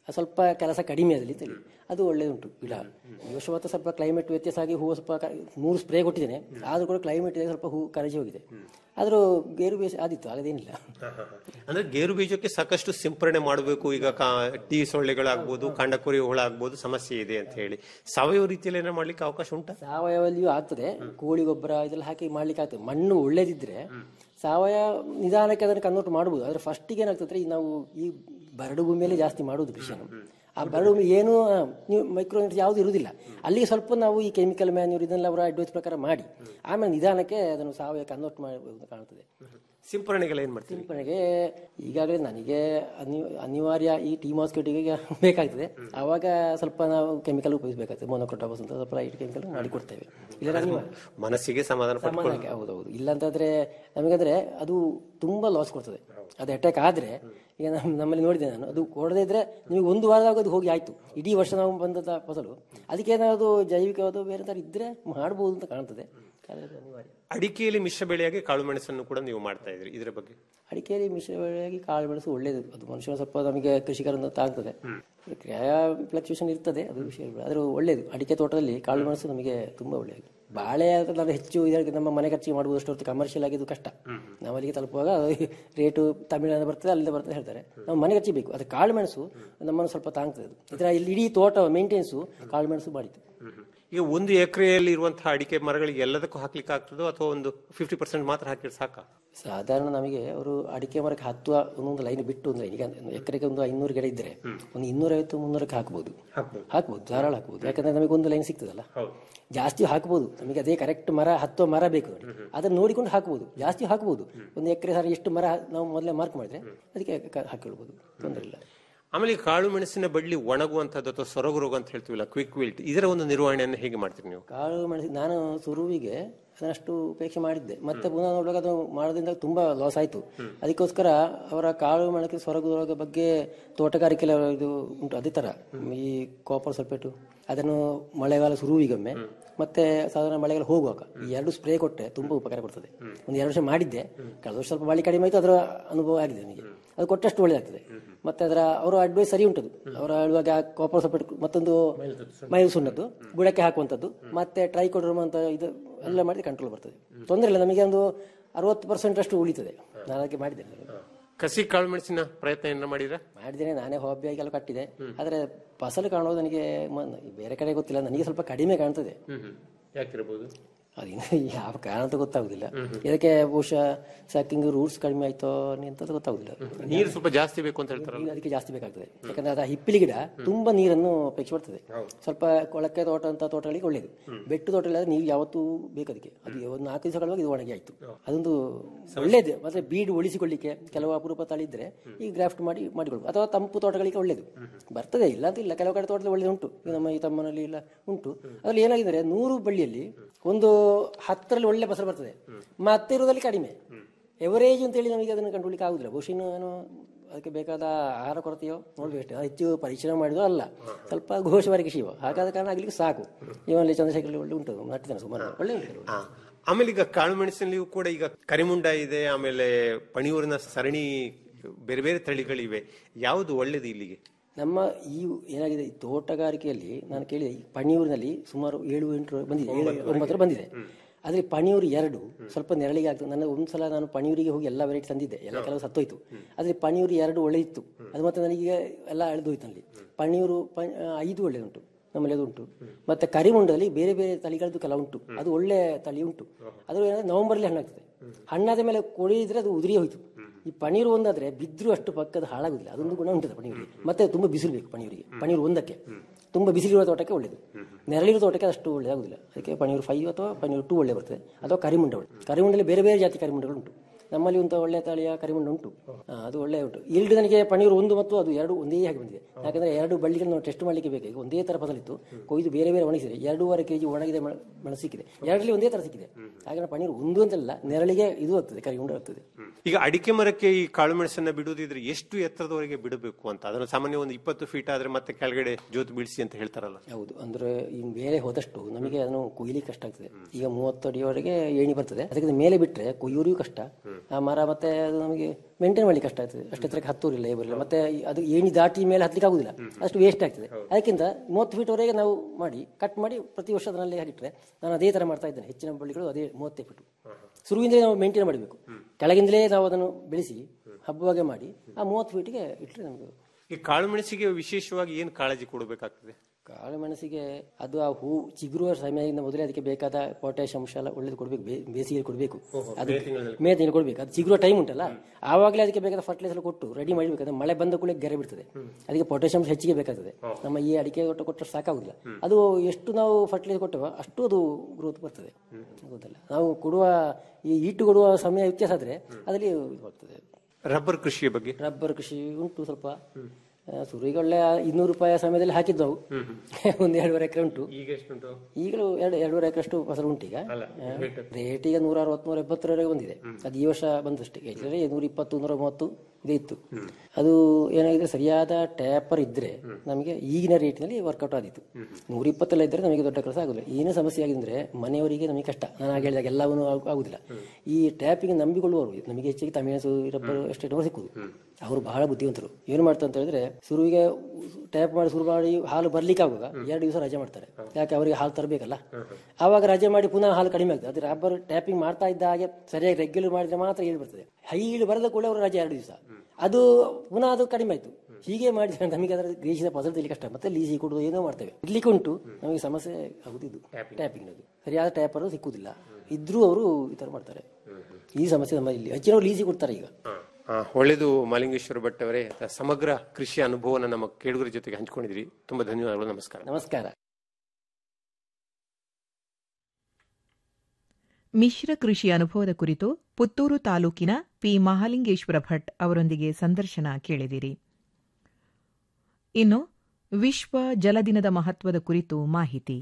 ಅದು ಸ್ವಲ್ಪ ಕೆಲಸ ಕಡಿಮೆ ಅದರಲ್ಲಿ ತಳಿ ಅದು ಒಳ್ಳೆದುಂಟು ಗಿಡ ಈ ವರ್ಷ ಮಾತ್ರ ಸ್ವಲ್ಪ ಕ್ಲೈಮೇಟ್ ವ್ಯತ್ಯಾಸ ಆಗಿ ಹೂವು ಸ್ವಲ್ಪ ಕ- ಮೂರು ಸ್ಪ್ರೇ ಕೊಟ್ಟಿದ್ದೇನೆ ಆದರೂ ಕೂಡ ಕ್ಲೈಮೇಟ್ ಸ್ವಲ್ಪ ಹೂ ಕರಜಿ ಹೋಗಿದೆ ಆದರೂ ಗೇರು ಬೇಸ್ ಆದಿತ್ತು ಆಗದೇನಿಲ್ಲ ಅಂದ್ರೆ ಗೇರು ಬೀಜಕ್ಕೆ ಸಾಕಷ್ಟು ಸಿಂಪರಣೆ ಮಾಡಬೇಕು ಈಗ ಕಾ- ಟೀ ಸೊಳ್ಳೆಗಳಾಗ್ಬೋದು ಕಾಂಡಕೊರಿ ಹುಳ ಆಗ್ಬೋದು ಸಮಸ್ಯೆ ಇದೆ ಅಂತ ಹೇಳಿ ಸಾವಯವ ರೀತಿಯಲ್ಲಿ ಏನೋ ಮಾಡ್ಲಿಕ್ಕೆ ಅವಕಾಶ ಉಂಟಾ ಸಾವಯವಲ್ಲಿಯೂ ಆಗ್ತದೆ ಕೋಳಿ ಗೊಬ್ಬರ ಇದೆಲ್ಲ ಹಾಕಿ ಮಾಡ್ಲಿಕ್ಕೆ ಆಗ್ತದೆ ಮಣ್ಣು ಒಳ್ಳೇದಿದ್ರೆ ಸಾವಯವ ನಿಧಾನಕ್ಕೆ ಅದನ್ನು ಕನ್ವರ್ಟ್ ಮಾಡ್ಬೋದು ಆದರೆ ಫಸ್ಟಿಗೆ ಏನಾಗ್ತದೆ ಈ ನಾವು ಈ ಬರಡು ಭೂಮಿಯಲ್ಲಿ ಜಾಸ್ತಿ ಮಾಡುವುದು ಕೃಷಿಯನ್ನು ಆ ಬರಡು ಭೂಮಿ ಏನು ಆ, ನೀವು ಮೈಕ್ರೋ ಯಾವುದು ಇರುವುದಿಲ್ಲ ಅಲ್ಲಿಗೆ ಸ್ವಲ್ಪ ನಾವು ಈ ಕೆಮಿಕಲ್ ಮ್ಯಾನ್ಯೂರ್ ಇದನ್ನೆಲ್ಲ ಅವರ ಅಡ್ವೈಸ್ ಪ್ರಕಾರ ಮಾಡಿ ಆಮೇಲೆ ನಿಧಾನಕ್ಕೆ ಅದನ್ನು ಸಾವಯವ ಕನ್ವರ್ಟ್ ಮಾಡಬಹುದು ಅಂತ ಕಾಣ್ತದೆ ಸಿಂಪರಣೆಗಳು ಏನ್ ಮಾಡ್ತೀವಿ ಸಿಂಪರಣೆಗೆ ಈಗಾಗಲೇ ನನಗೆ ಅನಿ- ಅನಿವಾರ್ಯ ಈ ಟಿ ಮಾಸ್ಕೆಟಿಗೆ ಬೇಕಾಗ್ತದೆ ಆವಾಗ ಸ್ವಲ್ಪ ನಾವು ಕೆಮಿಕಲ್ ಉಪಯೋಗಿಸಬೇಕಾಗ್ತದೆ ಮೊನೊಕೊಟಾಬಸ್ ಅಂತ ಸ್ವಲ್ಪ ಲೈಟ್ ಕೆಮಿಕಲ್ ಮಾಡಿ ಕೊಡ್ತೇವೆ ಇಲ್ಲ ಅನಿವಾರ್ಯ ಮನಸ್ಸಿಗೆ ಸಮಾಧಾನ ಪಡ್ಕೊಳ್ಳಿ ಸಮಾನಕ್ಕೆ ಹೌದೌದು ಇಲ್ಲ ಅಂತಂದ್ರೆ ನಮಗಂದ್ರೆ ಅದು ತುಂಬಾ ಲಾಸ್ ಕೊಡ್ತದೆ ಅದು ಅಟ್ಯಾಕ್ ಆದ್ರೆ ಈಗ ನಮ್- ನಮ್ಮಲ್ಲಿ ನೋಡಿದೆ ನಾನು ಅದು ಕೊಡದೇ ಇದ್ರೆ ನಿಮಗೆ ಒಂದು ವಾರದಾಗ ಅದು ಹೋಗಿ ಆಯ್ತು ಇಡೀ ವರ್ಷ ನಾವು ಬಂದದ ಫಸಲು ಅದಕ್ಕೆ ಏನಾದ್ರು ಜೈವಿಕವಾದ ಬೇರೆ ತರ ಇದ್ರೆ ಮಾಡ್ಬೋದು ಅಂತ ಕಾಣ್ತದೆ ಆದ್ರೆ ಅದು ಅನಿವಾರ್ಯ ಅಡಿಕೆಯಲ್ಲಿ ಮಿಶ್ರ ಬೆಳೆಯಾಗಿ ಕಾಳು ಮೆಣಸನ್ನು ಕೂಡ ನೀವು ಮಾಡ್ತಾ ಇದ್ರಿ ಇದರ ಬಗ್ಗೆ ಅಡಿಕೆಯಲ್ಲಿ ಮಿಶ್ರವಾಗಿ ಕಾಳು ಬೆಳೆಸು ಒಳ್ಳೇದು ಅದು ಮನುಷ್ಯನ ಸ್ವಲ್ಪ ನಮಗೆ ಕೃಷಿಕರನ್ನು ತಾಗ್ತದೆ ಕ್ರಿಯ ಫ್ಲಕ್ಚುಯೇಷನ್ ಇರ್ತದೆ ಅದು ವಿಷಯ ಇಲ್ಲ. ಆದ್ರೂ ಒಳ್ಳೇದು ಅಡಿಕೆ ತೋಟದಲ್ಲಿ ಕಾಳು ಮೆಣಸು ನಮಗೆ ತುಂಬಾ ಒಳ್ಳೆಯದು ಬಾಳೆ ಅಂತ ನಾನು ಹೆಚ್ಚು ಇದಕ್ಕೆ ನಮ್ಮ ಮನೆ ಖರ್ಚಿಗೆ ಮಾಡುವುದು ಅಷ್ಟು ಹೊರತು ಕಮರ್ಷಿಯಲ್ ಆಗಿ ಇದು ಕಷ್ಟ ನಾವು ಅಲ್ಲಿಗೆ ತಲುಪುವಾಗ ರೇಟು ತಮಿಳಿನಿಂದ ಬರ್ತದೆ ಅಲ್ಲಿಂದ ಬರ್ತದೆ ಹೇಳ್ತಾರೆ ನಾವು ಮನೆ ಖರ್ಚಿಗೆ ಬೇಕು ಅದು ಕಾಳು ಮೆಣಸು ನಮ್ಮನ್ನು ಸ್ವಲ್ಪ ತಾಂಗ್ತದೆ ಅದು ಇದರ ಇಲ್ಲಿ ಇಡೀ ತೋಟ ಮೇಂಟೆನ್ಸು ಕಾಳು ಮೆಣಸು ಮಾಡಿತು ಈಗ ಒಂದು ಎಕರೆಯಲ್ಲಿ ಇರುವಂತಹ ಅಡಿಕೆ ಮರಗಳಿಗೆ ಎಲ್ಲದಕ್ಕೂ ಹಾಕ್ಲಿಕ್ಕೆ ಆಗ್ತದೋ ಅಥವಾ ಒಂದು ಫಿಫ್ಟಿ ಪರ್ಸೆಂಟ್ ಮಾತ್ರ ಹಾಕಿದ್ರೆ ಸಾಕಾ ಸಾಧಾರಣ ನಮಗೆ ಅವರು ಅಡಿಕೆ ಮರಕ್ಕೆ ಹತ್ತುವ ಒಂದೊಂದು ಲೈನ್ ಬಿಟ್ಟು ಒಂದು ಲೈನ್ ಈಗ ಎಕರೆಗೆ ಒಂದು ಐನೂರು ಗಿಡ ಇದ್ರೆ ಒಂದು ಇನ್ನೂರೈವತ್ತು ಮುನ್ನೂರಕ್ಕೆ ಹಾಕ್ಬೋದು ಹಾಕ್ಬೋದು ಧಾರಾಳ ಹಾಕ್ಬೋದು ಯಾಕಂದ್ರೆ ನಮಗೆ ಒಂದು ಲೈನ್ ಸಿಗ್ತದಲ್ಲ ಜಾಸ್ತಿ ಹಾಕ್ಬೋದು ನಮಗೆ ಅದೇ ಕರೆಕ್ಟ್ ಮರ ಹತ್ತುವ ಮರ ಬೇಕು ನೋಡಿ ಅದನ್ನ ನೋಡಿಕೊಂಡು ಹಾಕ್ಬೋದು ಜಾಸ್ತಿ ಹಾಕ್ಬೋದು ಒಂದು ಎಕರೆ ಸಾರಿ ಎಷ್ಟು ಮರ ನಾವು ಮೊದಲೇ ಮಾರ್ಕ್ ಮಾಡಿದ್ರೆ ಅದಕ್ಕೆ ಕ- ಹಾಕಿಳ್ಬೋದು ತೊಂದರೆ ಇಲ್ಲ ಆಮೇಲೆ ಈ ಕಾಳು ಮೆಣಸಿನ ಬಳ್ಳಿ ಒಣಗುವಂತದ್ದು ಅಥವಾ ಸೊರಗು ರೋಗ ಅಂತ ಹೇಳ್ತೀವಲ್ಲ ಕ್ವಿಕ್ ವಿಲ್ಟ್ ಇದರ ಒಂದು ನಿರ್ವಹಣೆಯನ್ನು ಹೇಗೆ ಮಾಡ್ತೀರಿ ನೀವು ಕಾಳು ಮೆಣಸಿ ನಾನು ಸುರುವಿಗೆ ಅದನ್ನಷ್ಟು ಉಪೇಕ್ಷೆ ಮಾಡಿದ್ದೆ ಮತ್ತೆ ಪುನಃ ನೋಡುವಾಗ ಅದು ಮಾಡೋದ್ರಿಂದ ತುಂಬಾ ಲಾಸ್ ಆಯ್ತು ಅದಕ್ಕೋಸ್ಕರ ಅವರ ಕಾಳು ಮೆಣಸಿನ ಸೊರಗು ರೋಗ ಬಗ್ಗೆ ತೋಟಗಾರಿಕೆ ಇದು ಉಂಟು ಅದೇ ತರ ಈ ಕಾಪರ್ ಸಲ್ಫೇಟು ಅದನ್ನು ಮಳೆಗಾಲ ಸುರುವಿಗೊಮ್ಮೆ ಮತ್ತೆ ಸಾಧಾರಣ ಮಳೆಗಾಲ ಹೋಗುವಾಗ ಈ ಎರಡು ಸ್ಪ್ರೇ ಕೊಟ್ಟರೆ ತುಂಬಾ ಉಪಕಾರ ಕೊಡ್ತದೆ ಒಂದು ಎರಡು ವರ್ಷ ಮಾಡಿದ್ದೆ ಕಳೆದ ವರ್ಷ ಸ್ವಲ್ಪ ಮಳೆ ಕಡಿಮೆ ಆಯ್ತು ಅದರ ಅನುಭವ ಆಗಿದೆ ನನಗೆ ಅದು ಕೊಟ್ಟಷ್ಟು ಒಳ್ಳೆದಾಗ್ತದೆ ಮತ್ತೆ ಅದರ ಅವರ ಅಡ್ವೈಸ್ ಸರಿ ಉಂಟದು ಅವರ ಹೇಳುವಾಗ ಕಾಪರ್ ಸಲ್ಫೇಟ್ ಮತ್ತೊಂದು ಮೈಲು ಸುಣ್ಣದ್ದು ಬುಡಕ್ಕೆ ಹಾಕುವಂಥದ್ದು ಮತ್ತೆ ಟ್ರೈಕೋಡ್ರಮ್ ಅಂತ ಇದು ಎಲ್ಲ ಮಾಡಿದ್ರೆ ಕಂಟ್ರೋಲ್ ಬರ್ತದೆ ತೊಂದರೆ ಇಲ್ಲ ನಮಗೆ ಒಂದು ಅರವತ್ತು ಪರ್ಸೆಂಟ್ ಅಷ್ಟು ಉಳಿತದೆ ನಾನು ಅದಕ್ಕೆ ಮಾಡಿದ್ದೇನೆ ಕಸಿ ಕಾಳು ಮೆಣಸಿನ ಪ್ರಯತ್ನ ಏನ ಮಾಡಿದ್ರ ಮಾಡಿದ್ದೇನೆ ನಾನೇ ಹಾಬಿಯಾಗಿ ಎಲ್ಲ ಕಟ್ಟಿದೆ ಆದರೆ ಫಸಲು ಕಾಣೋದು ನನಗೆ ಮ- ಬೇರೆ ಕಡೆ ಗೊತ್ತಿಲ್ಲ ನನಗೆ ಸ್ವಲ್ಪ ಕಡಿಮೆ ಕಾಣ್ತದೆ ಯಾಕಿರಬಹುದು ಅದಿನ್ನು ಯಾವ ಕಾರಣ ಅಂತ ಗೊತ್ತಾಗುದಿಲ್ಲ ಇದಕ್ಕೆ ಬಹುಶಃ ಸಕ್ಕಿಂಗ್ ರೂಟ್ಸ್ ಕಡಿಮೆ ಆಯ್ತೋ ಅಂತ ಗೊತ್ತಾಗುದಿಲ್ಲ ನೀರು ಸ್ವಲ್ಪ ಜಾಸ್ತಿ ಬೇಕು ಅಂತ ಹೇಳ್ತಾರಲ್ಲ ನೀರು ಅದಕ್ಕೆ ಜಾಸ್ತಿ ಬೇಕಾಗ್ತದೆ ಯಾಕಂದ್ರೆ ಅದು ಹಿಪ್ಪಿಲಿ ಗಿಡ ತುಂಬಾ ನೀರನ್ನು ಅಪೇಕ್ಷೆ ಬರ್ತದೆ ಸ್ವಲ್ಪ ಕೊಳಕೆ ತೋಟ ಅಂತ ತೋಟಗಳಿಗೆ ಒಳ್ಳೇದು ಬೆಟ್ಟು ತೋಟಗಳಲ್ಲಿ ನೀರು ಯಾವತ್ತೂ ಬೇಕು ಅದಕ್ಕೆ ಅದು ಒಂದು ನಾಲ್ಕು ದಿವಸ ಕಳೆದಾಗ ಇದು ಒಣಗಿ ಆಯ್ತು ಅದೊಂದು ಒಳ್ಳೇದು ಮತ್ತೆ ಬೀಡು ಉಳಿಸಿಕೊಳ್ಳಿಕ್ಕೆ ಕೆಲವು ಅಪರೂಪ ತಳಿ ಇದ್ರೆ ಈ ಗ್ರಾಫ್ಟ್ ಮಾಡಿ ಮಾಡಿಕೊಳ್ಬೋದು ಅಥವಾ ತಂಪು ತೋಟಗಳಿಗೆ ಒಳ್ಳೇದು ಬರ್ತದೆ ಇಲ್ಲ ಅಂತ ಇಲ್ಲ ಕೆಲವು ಕಡೆ ತೋಟದಲ್ಲಿ ಒಳ್ಳೇದು ಉಂಟು ಈಗ ನಮ್ಮ ಈ ತಮ್ಮನಲ್ಲಿ ಇಲ್ಲ ಉಂಟು ಅದ್ರಲ್ಲಿ ಏನಾಗಿದೆ ನೂರು ಬಳ್ಳಿಯಲ್ಲಿ ಒಂದು ಹತ್ತರಲ್ಲಿ ಒಳ್ಳೆ ಫಸಲು ಬರ್ತದೆ ಮತ್ತೆ ಇರೋದ್ರಲ್ಲಿ ಕಡಿಮೆ ಎವರೇಜ್ ಅಂತೇಳಿ ನಮಗೆ ಅದನ್ನು ಕಂಡುಹಿಡಿಲಿಕ್ಕೆ ಆಗುದಿಲ್ಲ ಬಹುಶಃ ಇನ್ನು ಏನು ಅದಕ್ಕೆ ಬೇಕಾದ ಆಹಾರ ಕೊರತೆಯೋ ನೋಡ್ಬೇಕು ಹೆಚ್ಚು ಪರಿಶ್ರಮ ಮಾಡಿದೋ ಅಲ್ಲ ಸ್ವಲ್ಪ ಘೋಷವಾರಿ ಶಿವ ಹಾಗಾದ ಕಾರಣ ಆಗ್ಲಿಕ್ಕೆ ಸಾಕು ಇವನಲ್ಲಿ ಚಂದ್ರಶೇಖರಲ್ಲಿ ಒಳ್ಳೆ ಉಂಟು ನಟ್ಟಿದ್ದಾನೆ ಸುಮಾರು ಒಳ್ಳೆ ಉಂಟು ಆ, ಆಮೇಲೆ ಈಗ ಕಾಳು ಮೆಣಸಿನಲ್ಲಿಯೂ ಕೂಡ ಈಗ ಕರಿಮುಂಡ ಇದೆ ಆಮೇಲೆ ಪಣಿಯೂರಿನ ಸರಣಿ ಬೇರೆ ಬೇರೆ ತಳಿಗಳಿವೆ ಯಾವುದು ಒಳ್ಳೇದು ಇಲ್ಲಿಗೆ ನಮ್ಮ ಈ ಏನಾಗಿದೆ ಈ ತೋಟಗಾರಿಕೆಯಲ್ಲಿ ನಾನು ಕೇಳಿದೆ ಈ ಪಣಿಯೂರಿನಲ್ಲಿ ಸುಮಾರು ಏಳು ಎಂಟು ಬಂದಿದೆ ಏಳು ಒಂಬತ್ತರ ಬಂದಿದೆ ಆದ್ರೆ ಪಣಿಯೂರು ಎರಡು ಸ್ವಲ್ಪ ನೆರಳಿಗೆ ಆಗ್ತದೆ ನನ್ನ ಒಂದ್ಸಲ ನಾನು ಪಣಿಯೂರಿಗೆ ಹೋಗಿ ಎಲ್ಲ ವೆರೈಟಿ ತಂದಿದ್ದೆ ಎಲ್ಲ ಕೆಲವು ಸತ್ತೋಯ್ತು ಆದ್ರೆ ಪಣಿಯೂರು ಎರಡು ಒಳ್ಳೆ ಇತ್ತು ಅದು ಮತ್ತೆ ನನಗೆ ಎಲ್ಲ ಎಳೆದೋಯ್ತು ಅಲ್ಲಿ ಪಣಿಯೂರು ಪ- ಆ, ಐದು ಒಳ್ಳೆದುಂಟು ನಮ್ಮಲ್ಲಿ ಅದು ಉಂಟು ಮತ್ತೆ ಕರಿಮುಂಡದಲ್ಲಿ ಬೇರೆ ಬೇರೆ ತಳಿಗಳದ್ದು ಕೆಲವು ಉಂಟು ಅದು ಒಳ್ಳೆ ತಳಿ ಉಂಟು ಅದು ಏನಂದ್ರೆ ನವೆಂಬರ್ಲಿ ಹಣ್ಣಾಗ್ತದೆ ಹಣ್ಣಾದ ಮೇಲೆ ಕೊಡಿದ್ರೆ ಅದು ಉದುರಿ ಹೋಯ್ತು ಈ ಪನೀರು ಒಂದಾದ್ರೆ ಬಿದ್ರು ಅಷ್ಟು ಪಕ್ಕದ ಹಾಳಾಗುದಿಲ್ಲ ಅದೊಂದು ಗುಣ ಉಂಟು ಪನೀರಿಗೆ ಮತ್ತೆ ತುಂಬಾ ಬಿಸಿಲು ಬೇಕು ಪನೀರಿಗೆ ಪನೀರು ಒಂದಕ್ಕೆ ತುಂಬಾ ಬಿಸಿಲಿರುವ ತೋಟಕ್ಕೆ ಒಳ್ಳೇದು ನೆರಳಿರುವ ತೋಟಕ್ಕೆ ಅಷ್ಟು ಒಳ್ಳೆದಾಗುದಿಲ್ಲ ಅದಕ್ಕೆ ಪನೀರು ಫೈವ್ ಅಥವಾ ಪನೀರು ಟೂ ಒಳ್ಳೆ ಬರ್ತದೆ ಅಥವಾ ಕರಿಮುಂಡ ಒಳ್ಳೆ ಕರಿಮುಂಡಲ್ಲಿ ಬೇರೆ ಬೇರೆ ಜಾತಿ ಕರಿಮುಂಡಗಳು ಉಂಟು ನಮ್ಮಲ್ಲಿ ಒಂದು ಒಳ್ಳೆ ತಳಿಯ ಕರಿಮುಂಡ ಉಂಟು ಆ, ಅದು ಒಳ್ಳೆ ಉಂಟು ಈಲ್ಡ್ ನನಗೆ ಪನೀರು ಒಂದು ಮತ್ತು ಅದು ಎರಡು ಒಂದೇ ಹಾಗೆ ಬಂದಿದೆ ಯಾಕಂದ್ರೆ ಎರಡು ಬಳ್ಳಿಗಳನ್ನು ನಾವು ಟೆಸ್ಟ್ ಮಾಡ್ಲಿಕ್ಕೆ ಬೇಕು ಈಗ ಒಂದೇ ತರ ಫಸಲಿತ್ತು ಕೊಯ್ದು ಬೇರೆ ಬೇರೆ ಒಣಗಿಸಿದೆ ಎರಡೂವರೆ ಕೆಜಿ ಒಣಗಿದೆ ಮ- ಮೆಣಸು ಸಿಕ್ಕಿದೆ ಎರಡರಲ್ಲಿ ಒಂದೇ ತರ ಸಿಕ್ಕಿದೆ ಹಾಗೆ ಪನೀರು ಒಂದು ಅಂತಲ್ಲ ನೆರಳಿಗೆ ಇದು ಆಗ್ತದೆ ಕರಿಮುಂಡ ಆಗ್ತದೆ ಈಗ ಅಡಿಕೆ ಮರಕ್ಕೆ ಈ ಕಾಳು ಮೆಣಸನ್ನ ಬಿಡುವುದಿದ್ರೆ ಎಷ್ಟು ಎತ್ತರದವರೆಗೆ ಬಿಡಬೇಕು ಅಂತ ಅದನ್ನು ಸಾಮಾನ್ಯ ಒಂದು ಇಪ್ಪತ್ತು ಫೀಟ್ ಆದ್ರೆ ಮತ್ತೆ ಕೆಳಗಡೆ ಜೋತು ಬೀಳಿಸಿ ಅಂತ ಹೇಳ್ತಾರಲ್ಲ ಹೌದು ಅಂದ್ರೆ ಈ ಮೇಲೆ ಹೋದಷ್ಟು ನಮಗೆ ಅದನ್ನು ಕೊಯ್ಲಿಕ್ಕೆ ಕಷ್ಟ ಆಗ್ತದೆ ಈಗ ಮೂವತ್ತು ಅಡಿಯವರೆಗೆ ಏಣಿ ಬರ್ತದೆ ಅದಕ್ಕೆ ಮೇಲೆ ಬಿಟ್ರೆ ಕೊಯ್ಯೂರಿಗೂ ಕಷ್ಟ ಆ ಮರ ಮತ್ತೆ ಅದು ನಮಗೆ ಮೇಂಟೈನ್ ಮಾಡ್ಲಿಕ್ಕೆ ಕಷ್ಟ ಆಗ್ತದೆ ಅಷ್ಟು ಎತ್ತರಕ್ಕೆ ಹತ್ತೂರಿಲ್ಲ ಲೇಬರ್ ಮತ್ತೆ ಈ- ಅದು ಏಣಿ ದಾಟಿ ಮೇಲೆ ಹತ್ತಲಿಕ್ಕೆ ಆಗುದಿಲ್ಲ ಅಷ್ಟು ವೇಸ್ಟ್ ಆಗ್ತದೆ ಅದಕ್ಕಿಂತ ಮೂವತ್ತು ಫೀಟ್ವರೆಗೆ ನಾವು ಮಾಡಿ ಕಟ್ ಮಾಡಿ ಪ್ರತಿ ವರ್ಷ ಅದರಲ್ಲಿ ಹಾಕಿಟ್ರೆ ನಾನು ಅದೇ ತರ ಮಾಡ್ತಾ ಇದ್ದೇನೆ ಹೆಚ್ಚಿನ ಬಳ್ಳಿಗಳು ಅದೇ ಮೂವತ್ತೇ ಫೀಟು ಶುರುವಿಂದಲೇ ನಾವು ಮೇಂಟೈನ್ ಮಾಡಬೇಕು ಕೆಳಗಿಂದಲೇ ನಾವು ಅದನ್ನು ಬೆಳೆಸಿ ಹಬ್ಬವಾಗಿ ಮಾಡಿ ಆ ಮೂವತ್ತು ಫೀಟಿಗೆ ಇಟ್ಟರೆ ನಮಗೆ ಈ ಕಾಳು ಮೆಣಸಿಗೆ ವಿಶೇಷವಾಗಿ ಏನು ಕಾಳಜಿ ಕೊಡಬೇಕಾಗ್ತದೆ ಕಾಳು ಮೆಣಸಿಗೆ ಅದು ಆ ಹೂ ಚಿಗುರುವ ಸಮಯದಿಂದ ಮೊದಲೇ ಅದಕ್ಕೆ ಬೇಕಾದ ಪೊಟ್ಯಾಶ್ ಅಂಶ ಎಲ್ಲ ಒಳ್ಳೇದು ಕೊಡಬೇಕು ಬೇಸಿಗೆ ಕೊಡಬೇಕು ಅದು ಮೇ ತಿಂಗಳಲ್ಲಿ. ಮೇ ತಿಂಗಳು ಕೊಡಬೇಕು ಅದು ಚಿಗುರುವ ಟೈಮ್ ಉಂಟಲ್ಲ ಆವಾಗಲೇ ಅದಕ್ಕೆ ಬೇಕಾದ ಫರ್ಟಿಲೈಸರ್ ಕೊಟ್ಟು ರೆಡಿ ಮಾಡಬೇಕು ಅದು ಮಳೆ ಬಂದ ಕೂಡ ಗೆರೆ ಬಿಡ್ತದೆ ಅದಕ್ಕೆ ಪೊಟ್ಯಾಶ್ ಹೆಚ್ಚಿಗೆ ಬೇಕಾಗ್ತದೆ ನಮ್ಮ ಈ ಅಡಿಕೆ ಕೊಟ್ಟು ಕೊಟ್ಟರೆ ಸಾಕಾಗುದಿಲ್ಲ ಅದು ಎಷ್ಟು ನಾವು ಫರ್ಟಿಲೈಸರ್ ಕೊಟ್ಟವ ಅಷ್ಟು ಅದು ಗ್ರೋತ್ ಬರ್ತದೆ ಗೊತ್ತಲ್ಲ ನಾವು ಕೊಡುವ ಈ ಈಟು ಕೊಡುವ ಸಮಯ ವ್ಯತ್ಯಾಸ ಆದ್ರೆ ಅದರಲ್ಲಿ ಇದು ಬರ್ತದೆ ರಬ್ಬರ್ ಕೃಷಿಯ ಬಗ್ಗೆ ರಬ್ಬರ್ ಕೃಷಿ ಉಂಟು ಸ್ವಲ್ಪ ಆ, ಶುರುವಿಗೆ ಒಳ್ಳೆ ಇನ್ನೂರು ರೂಪಾಯಿ ಸಮಯದಲ್ಲಿ ಹಾಕಿದ್ದು ನಾವು ಒಂದು ಎರಡೂವರೆ ಎಕರೆ ಉಂಟು ಈಗ ಎಷ್ಟುಂಟು ಈಗಲೂ ಎರಡು ಎರಡೂವರೆ ಎಕರೆಷ್ಟು ಫಸಲು ಉಂಟು ಈಗ ಅಲ್ಲ, rate? ರೇಟ್ ಈಗ ನೂರ ಅರವತ್ತು ನೂರ ಎಪ್ಪತ್ತರವರೆಗೆ ಬಂದಿದೆ ಅದು ಈ ವರ್ಷ ಬಂದಷ್ಟೇ ಯಾಕಂದ್ರೆ ನೂರ ಇಪ್ಪತ್ತು ನೂರ ಮೂವತ್ತು ಇದೇ ಇತ್ತು ಅದು ಏನಾಗಿದೆ ಸರಿಯಾದ ಟ್ಯಾಪರ್ ಇದ್ರೆ ನಮಗೆ ಈಗಿನ ರೇಟ್ನಲ್ಲಿ ವರ್ಕೌಟ್ ಆದಿತ್ತು ನೂರ ಇಪ್ಪತ್ತೆಲ್ಲ ಇದ್ರೆ ನಮಗೆ ದೊಡ್ಡ ಕೆಲಸ ಆಗುದಿಲ್ಲ ಏನು ಸಮಸ್ಯೆ ಆಗಿದೆ ಅಂದ್ರೆ ಮನೆಯವರಿಗೆ ನಮಗೆ ಕಷ್ಟ ನಾನು ಆಗ ಹೇಳಿದಾಗ ಎಲ್ಲವನ್ನೂ ಆಗ್- ಆಗುದಿಲ್ಲ ಈ ಟ್ಯಾಪಿಗೆ ನಂಬಿಕೊಳ್ಳುವವರು ನಮಗೆ ಹೆಚ್ಚಿಗೆ ತಮಿಳು ರಬ್ಬರ್ ಎಸ್ಟೇಟ್ ಅವರು ಸಿಕ್ಕುದು ಅವರು ಬಹಳ ಬುದ್ಧಿವಂತರು ಏನು ಮಾಡ್ತಾರೆ ಅಂತ ಹೇಳಿದ್ರೆ ಶುರುವಿಗೆ ಟ್ಯಾಪ್ ಮಾಡಿ ಶುರು ಮಾಡಿ ಹಾಲು ಬರ್ಲಿಕ್ಕೆ ಆಗುವಾಗ ಎರಡು ದಿವಸ ರಜೆ ಮಾಡ್ತಾರೆ ಯಾಕೆ ಅವರಿಗೆ ಹಾಲು ತರಬೇಕಲ್ಲ ಆವಾಗ ರಜೆ ಮಾಡಿ ಪುನಃ ಹಾಲು ಕಡಿಮೆ ಆಗ್ತದೆ ಅದು ರಬ್ಬರ್ ಟ್ಯಾಪಿಂಗ್ ಮಾಡ್ತಾ ಇದ್ದ ಹಾಗೆ ಸರಿಯಾಗಿ ರೆಗ್ಯುಲರ್ ಮಾಡಿದ್ರೆ ಮಾತ್ರ ಇಳಿ ಬರ್ತದೆ ಹೈ ಇಳಿ ಬರದ ಕೂಡ ಅವರು ರಜೆ ಎರಡು ದಿವಸ ಅದು ಪುನಃ ಅದು ಕಡಿಮೆ ಆಯ್ತು ಹೀಗೆ ಮಾಡಿದ್ರೆ ನಮಗೆ ಅದರ ಗ್ರೀಸಿನ ಫಸಲು ತೆಲಿ ಕಷ್ಟ ಮತ್ತೆ ಲೀಸಿ ಕೊಡುವುದು ಏನೋ ಮಾಡ್ತೇವೆ ಇಡ್ಲಿಕ್ಕೆ ಉಂಟು ನಮಗೆ ಸಮಸ್ಯೆ ಆಗುದಿದ್ದು ಟ್ಯಾಪಿಂಗ್ ಸರಿಯಾದ ಟ್ಯಾಪರ್ ಸಿಕ್ಕುದಿಲ್ಲ ಇದ್ರೂ ಅವರು ಈ ತರ ಮಾಡ್ತಾರೆ ಈ ಸಮಸ್ಯೆ ನಮ್ಮ ಇಲ್ಲಿ ಹೆಚ್ಚಿನವರು ಲೀಸಿ ಕೊಡ್ತಾರೆ ಈಗ ಆ, ಒಳ್ಳೆಯದು ಮಾಲಿಂಗೇಶ್ವರ ಭಟ್ ಅವರೇ ಸಮಗ್ರ ಕೃಷಿ ಅನುಭವನ ನಮ್ಮ ಕೇಳುಗರ ಜೊತೆಗೆ ಹಂಚಿಕೊಂಡಿದ್ರಿ ತುಂಬಾ ಧನ್ಯವಾದಗಳು ನಮಸ್ಕಾರ ನಮಸ್ಕಾರ ಮಿಶ್ರ ಕೃಷಿ ಅನುಭವದ ಕುರಿತು ಪುತ್ತೂರು ತಾಲೂಕಿನ ಪಿ ಮಹಾಲಿಂಗೇಶ್ವರ ಭಟ್ ಅವರೊಂದಿಗೆ ಸಂದರ್ಶನ ಕೇಳಿದಿರಿ ಇನ್ನು ವಿಶ್ವ ಜಲದಿನದ ಮಹತ್ವದ ಕುರಿತು ಮಾಹಿತಿ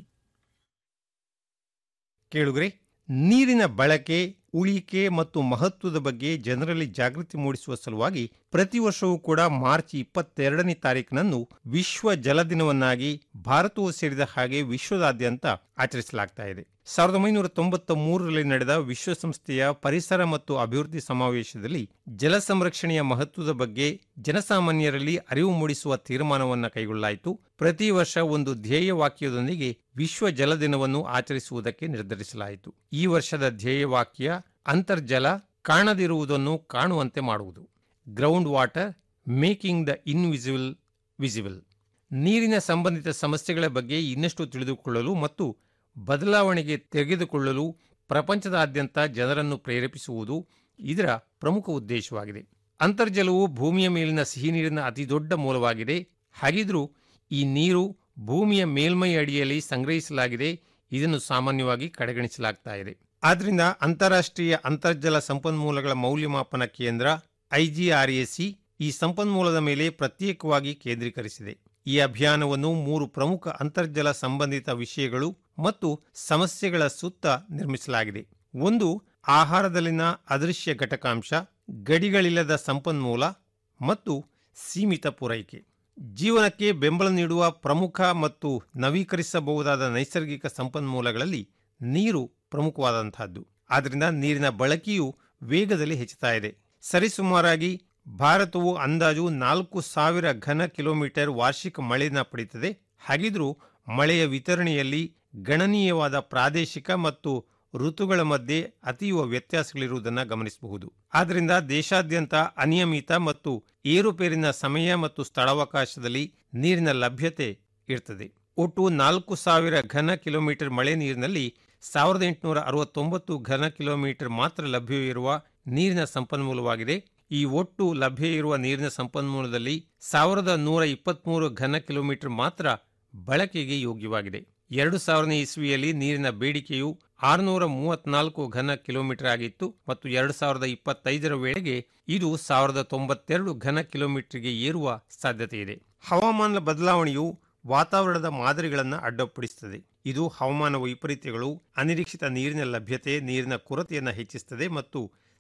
ಕೇಳುಗರೆ ನೀರಿನ ಬಳಕೆ ಉಳಿಕೆ ಮತ್ತು ಮಹತ್ವದ ಬಗ್ಗೆ ಜನರಲ್ಲಿ ಜಾಗೃತಿ ಮೂಡಿಸುವ ಸಲುವಾಗಿ ಪ್ರತಿ ವರ್ಷವೂ ಕೂಡ ಮಾರ್ಚ್ ಇಪ್ಪತ್ತೆರಡನೇ ತಾರೀಕಿನಂದು ವಿಶ್ವ ಜಲ ದಿನವನ್ನಾಗಿ ಭಾರತವು ಸೇರಿದ ಹಾಗೆ ವಿಶ್ವದಾದ್ಯಂತ ಆಚರಿಸಲಾಗ್ತಾ ಇದೆ ಸಾವಿರದ ಒಂಬೈನೂರ ತೊಂಬತ್ತ ಮೂರರಲ್ಲಿ ನಡೆದ ವಿಶ್ವಸಂಸ್ಥೆಯ ಪರಿಸರ ಮತ್ತು ಅಭಿವೃದ್ಧಿ ಸಮಾವೇಶದಲ್ಲಿ ಜಲ ಸಂರಕ್ಷಣೆಯ ಮಹತ್ವದ ಬಗ್ಗೆ ಜನಸಾಮಾನ್ಯರಲ್ಲಿ ಅರಿವು ಮೂಡಿಸುವ ತೀರ್ಮಾನವನ್ನು ಕೈಗೊಳ್ಳಲಾಯಿತು ಪ್ರತಿ ವರ್ಷ ಒಂದು ಧ್ಯೇಯ ವಾಕ್ಯದೊಂದಿಗೆ ವಿಶ್ವ ಜಲ ದಿನವನ್ನು ಆಚರಿಸುವುದಕ್ಕೆ ನಿರ್ಧರಿಸಲಾಯಿತು ಈ ವರ್ಷದ ಧ್ಯೇಯ ವಾಕ್ಯ ಅಂತರ್ಜಲ ಕಾಣದಿರುವುದನ್ನು ಕಾಣುವಂತೆ ಮಾಡುವುದು ground water making the invisible visible ನೀರಿನ ಸಂಬಂಧಿತ ಸಮಸ್ಯೆಗಳ ಬಗ್ಗೆ ಇನ್ನಷ್ಟು ತಿಳಿದುಕೊಳ್ಳಲು ಮತ್ತು ಬದಲಾವಣೆಗೆ ತೆಗೆದುಕೊಳ್ಳಲು ಪ್ರಪಂಚದಾದ್ಯಂತ ಜನರನ್ನು ಪ್ರೇರೇಪಿಸುವುದು ಇದರ ಪ್ರಮುಖ ಉದ್ದೇಶವಾಗಿದೆ ಅಂತರ್ಜಲವು ಭೂಮಿಯ ಮೇಲಿನ ಸಿಹಿ ನೀರಿನ ಅತಿದೊಡ್ಡ ಮೂಲವಾಗಿದೆ ಹಾಗಿದ್ರೂ ಈ ನೀರು ಭೂಮಿಯ ಮೇಲ್ಮೈ ಅಡಿಯಲ್ಲಿ ಸಂಗ್ರಹಿಸಲಾಗಿದೆ ಇದನ್ನು ಸಾಮಾನ್ಯವಾಗಿ ಕಡೆಗಣಿಸಲಾಗ್ತಾ ಇದೆ ಆದ್ರಿಂದ ಅಂತಾರಾಷ್ಟ್ರೀಯ ಅಂತರ್ಜಲ ಸಂಪನ್ಮೂಲಗಳ ಮೌಲ್ಯಮಾಪನ ಕೇಂದ್ರ ಐಜಿಆರ್ಎಸಿ ಈ ಸಂಪನ್ಮೂಲದ ಮೇಲೆ ಪ್ರತ್ಯೇಕವಾಗಿ ಕೇಂದ್ರೀಕರಿಸಿದೆ ಈ ಅಭಿಯಾನವನ್ನು ಮೂರು ಪ್ರಮುಖ ಅಂತರ್ಜಲ ಸಂಬಂಧಿತ ವಿಷಯಗಳು ಮತ್ತು ಸಮಸ್ಯೆಗಳ ಸುತ್ತ ನಿರ್ಮಿಸಲಾಗಿದೆ ಒಂದು ಆಹಾರದಲ್ಲಿನ ಅದೃಶ್ಯ ಘಟಕಾಂಶ ಗಡಿಗಳಿಲ್ಲದ ಸಂಪನ್ಮೂಲ ಮತ್ತು ಸೀಮಿತ ಪೂರೈಕೆ ಜೀವನಕ್ಕೆ ಬೆಂಬಲ ನೀಡುವ ಪ್ರಮುಖ ಮತ್ತು ನವೀಕರಿಸಬಹುದಾದ ನೈಸರ್ಗಿಕ ಸಂಪನ್ಮೂಲಗಳಲ್ಲಿ ನೀರು ಪ್ರಮುಖವಾದಂತಹದ್ದು ಆದ್ದರಿಂದ ನೀರಿನ ಬಳಕೆಯು ವೇಗದಲ್ಲಿ ಹೆಚ್ಚುತ್ತಾ ಇದೆ ಸರಿಸುಮಾರಾಗಿ ಭಾರತವು ಅಂದಾಜು ನಾಲ್ಕು ಸಾವಿರ ಘನ ಕಿಲೋಮೀಟರ್ ವಾರ್ಷಿಕ ಮಳೆಯನ್ನು ಪಡೆಯುತ್ತದೆ ಹಾಗಿದ್ರೂ ಮಳೆಯ ವಿತರಣೆಯಲ್ಲಿ ಗಣನೀಯವಾದ ಪ್ರಾದೇಶಿಕ ಮತ್ತು ಋತುಗಳ ಮಧ್ಯೆ ಅತೀವ ವ್ಯತ್ಯಾಸಗಳಿರುವುದನ್ನು ಗಮನಿಸಬಹುದು ಆದ್ದರಿಂದ ದೇಶಾದ್ಯಂತ ಅನಿಯಮಿತ ಮತ್ತು ಏರುಪೇರಿನ ಸಮಯ ಮತ್ತು ಸ್ಥಳಾವಕಾಶದಲ್ಲಿ ನೀರಿನ ಲಭ್ಯತೆ ಇರ್ತದೆ ಒಟ್ಟು ನಾಲ್ಕು ಸಾವಿರ ಘನ ಕಿಲೋಮೀಟರ್ ಮಳೆ ನೀರಿನಲ್ಲಿ ಸಾವಿರದ ಎಂಟುನೂರ ಅರವತ್ತೊಂಬತ್ತು ಘನ ಕಿಲೋಮೀಟರ್ ಮಾತ್ರ ಲಭ್ಯವಿರುವ ನೀರಿನ ಸಂಪನ್ಮೂಲವಾಗಿದೆ ಈ ಒಟ್ಟು ಲಭ್ಯ ಇರುವ ನೀರಿನ ಸಂಪನ್ಮೂಲದಲ್ಲಿ ಸಾವಿರದ ನೂರ ಇಪ್ಪತ್ಮೂರು ಘನ ಕಿಲೋಮೀಟರ್ ಮಾತ್ರ ಬಳಕೆಗೆ ಯೋಗ್ಯವಾಗಿದೆ ಎರಡು ಸಾವಿರನೇ ಇಸ್ವಿಯಲ್ಲಿ ನೀರಿನ ಬೇಡಿಕೆಯು ಆರುನೂರ ಮೂವತ್ನಾಲ್ಕು ಘನ ಕಿಲೋಮೀಟರ್ ಆಗಿತ್ತು ಮತ್ತು ಎರಡು ಸಾವಿರದ ಇಪ್ಪತ್ತೈದರ ವೇಳೆಗೆ ಇದು ಸಾವಿರದ ತೊಂಬತ್ತೆರಡು ಘನ ಕಿಲೋಮೀಟರ್ಗೆ ಏರುವ ಸಾಧ್ಯತೆ ಇದೆ ಹವಾಮಾನ ಬದಲಾವಣೆಯು ವಾತಾವರಣದ ಮಾದರಿಗಳನ್ನು ಅಡ್ಡಪಡಿಸುತ್ತದೆ ಇದು ಹವಾಮಾನ ವೈಪರೀತ್ಯಗಳು ಅನಿರೀಕ್ಷಿತ ನೀರಿನ ಲಭ್ಯತೆ ನೀರಿನ ಕೊರತೆಯನ್ನು ಹೆಚ್ಚಿಸುತ್ತದೆ ಮತ್ತು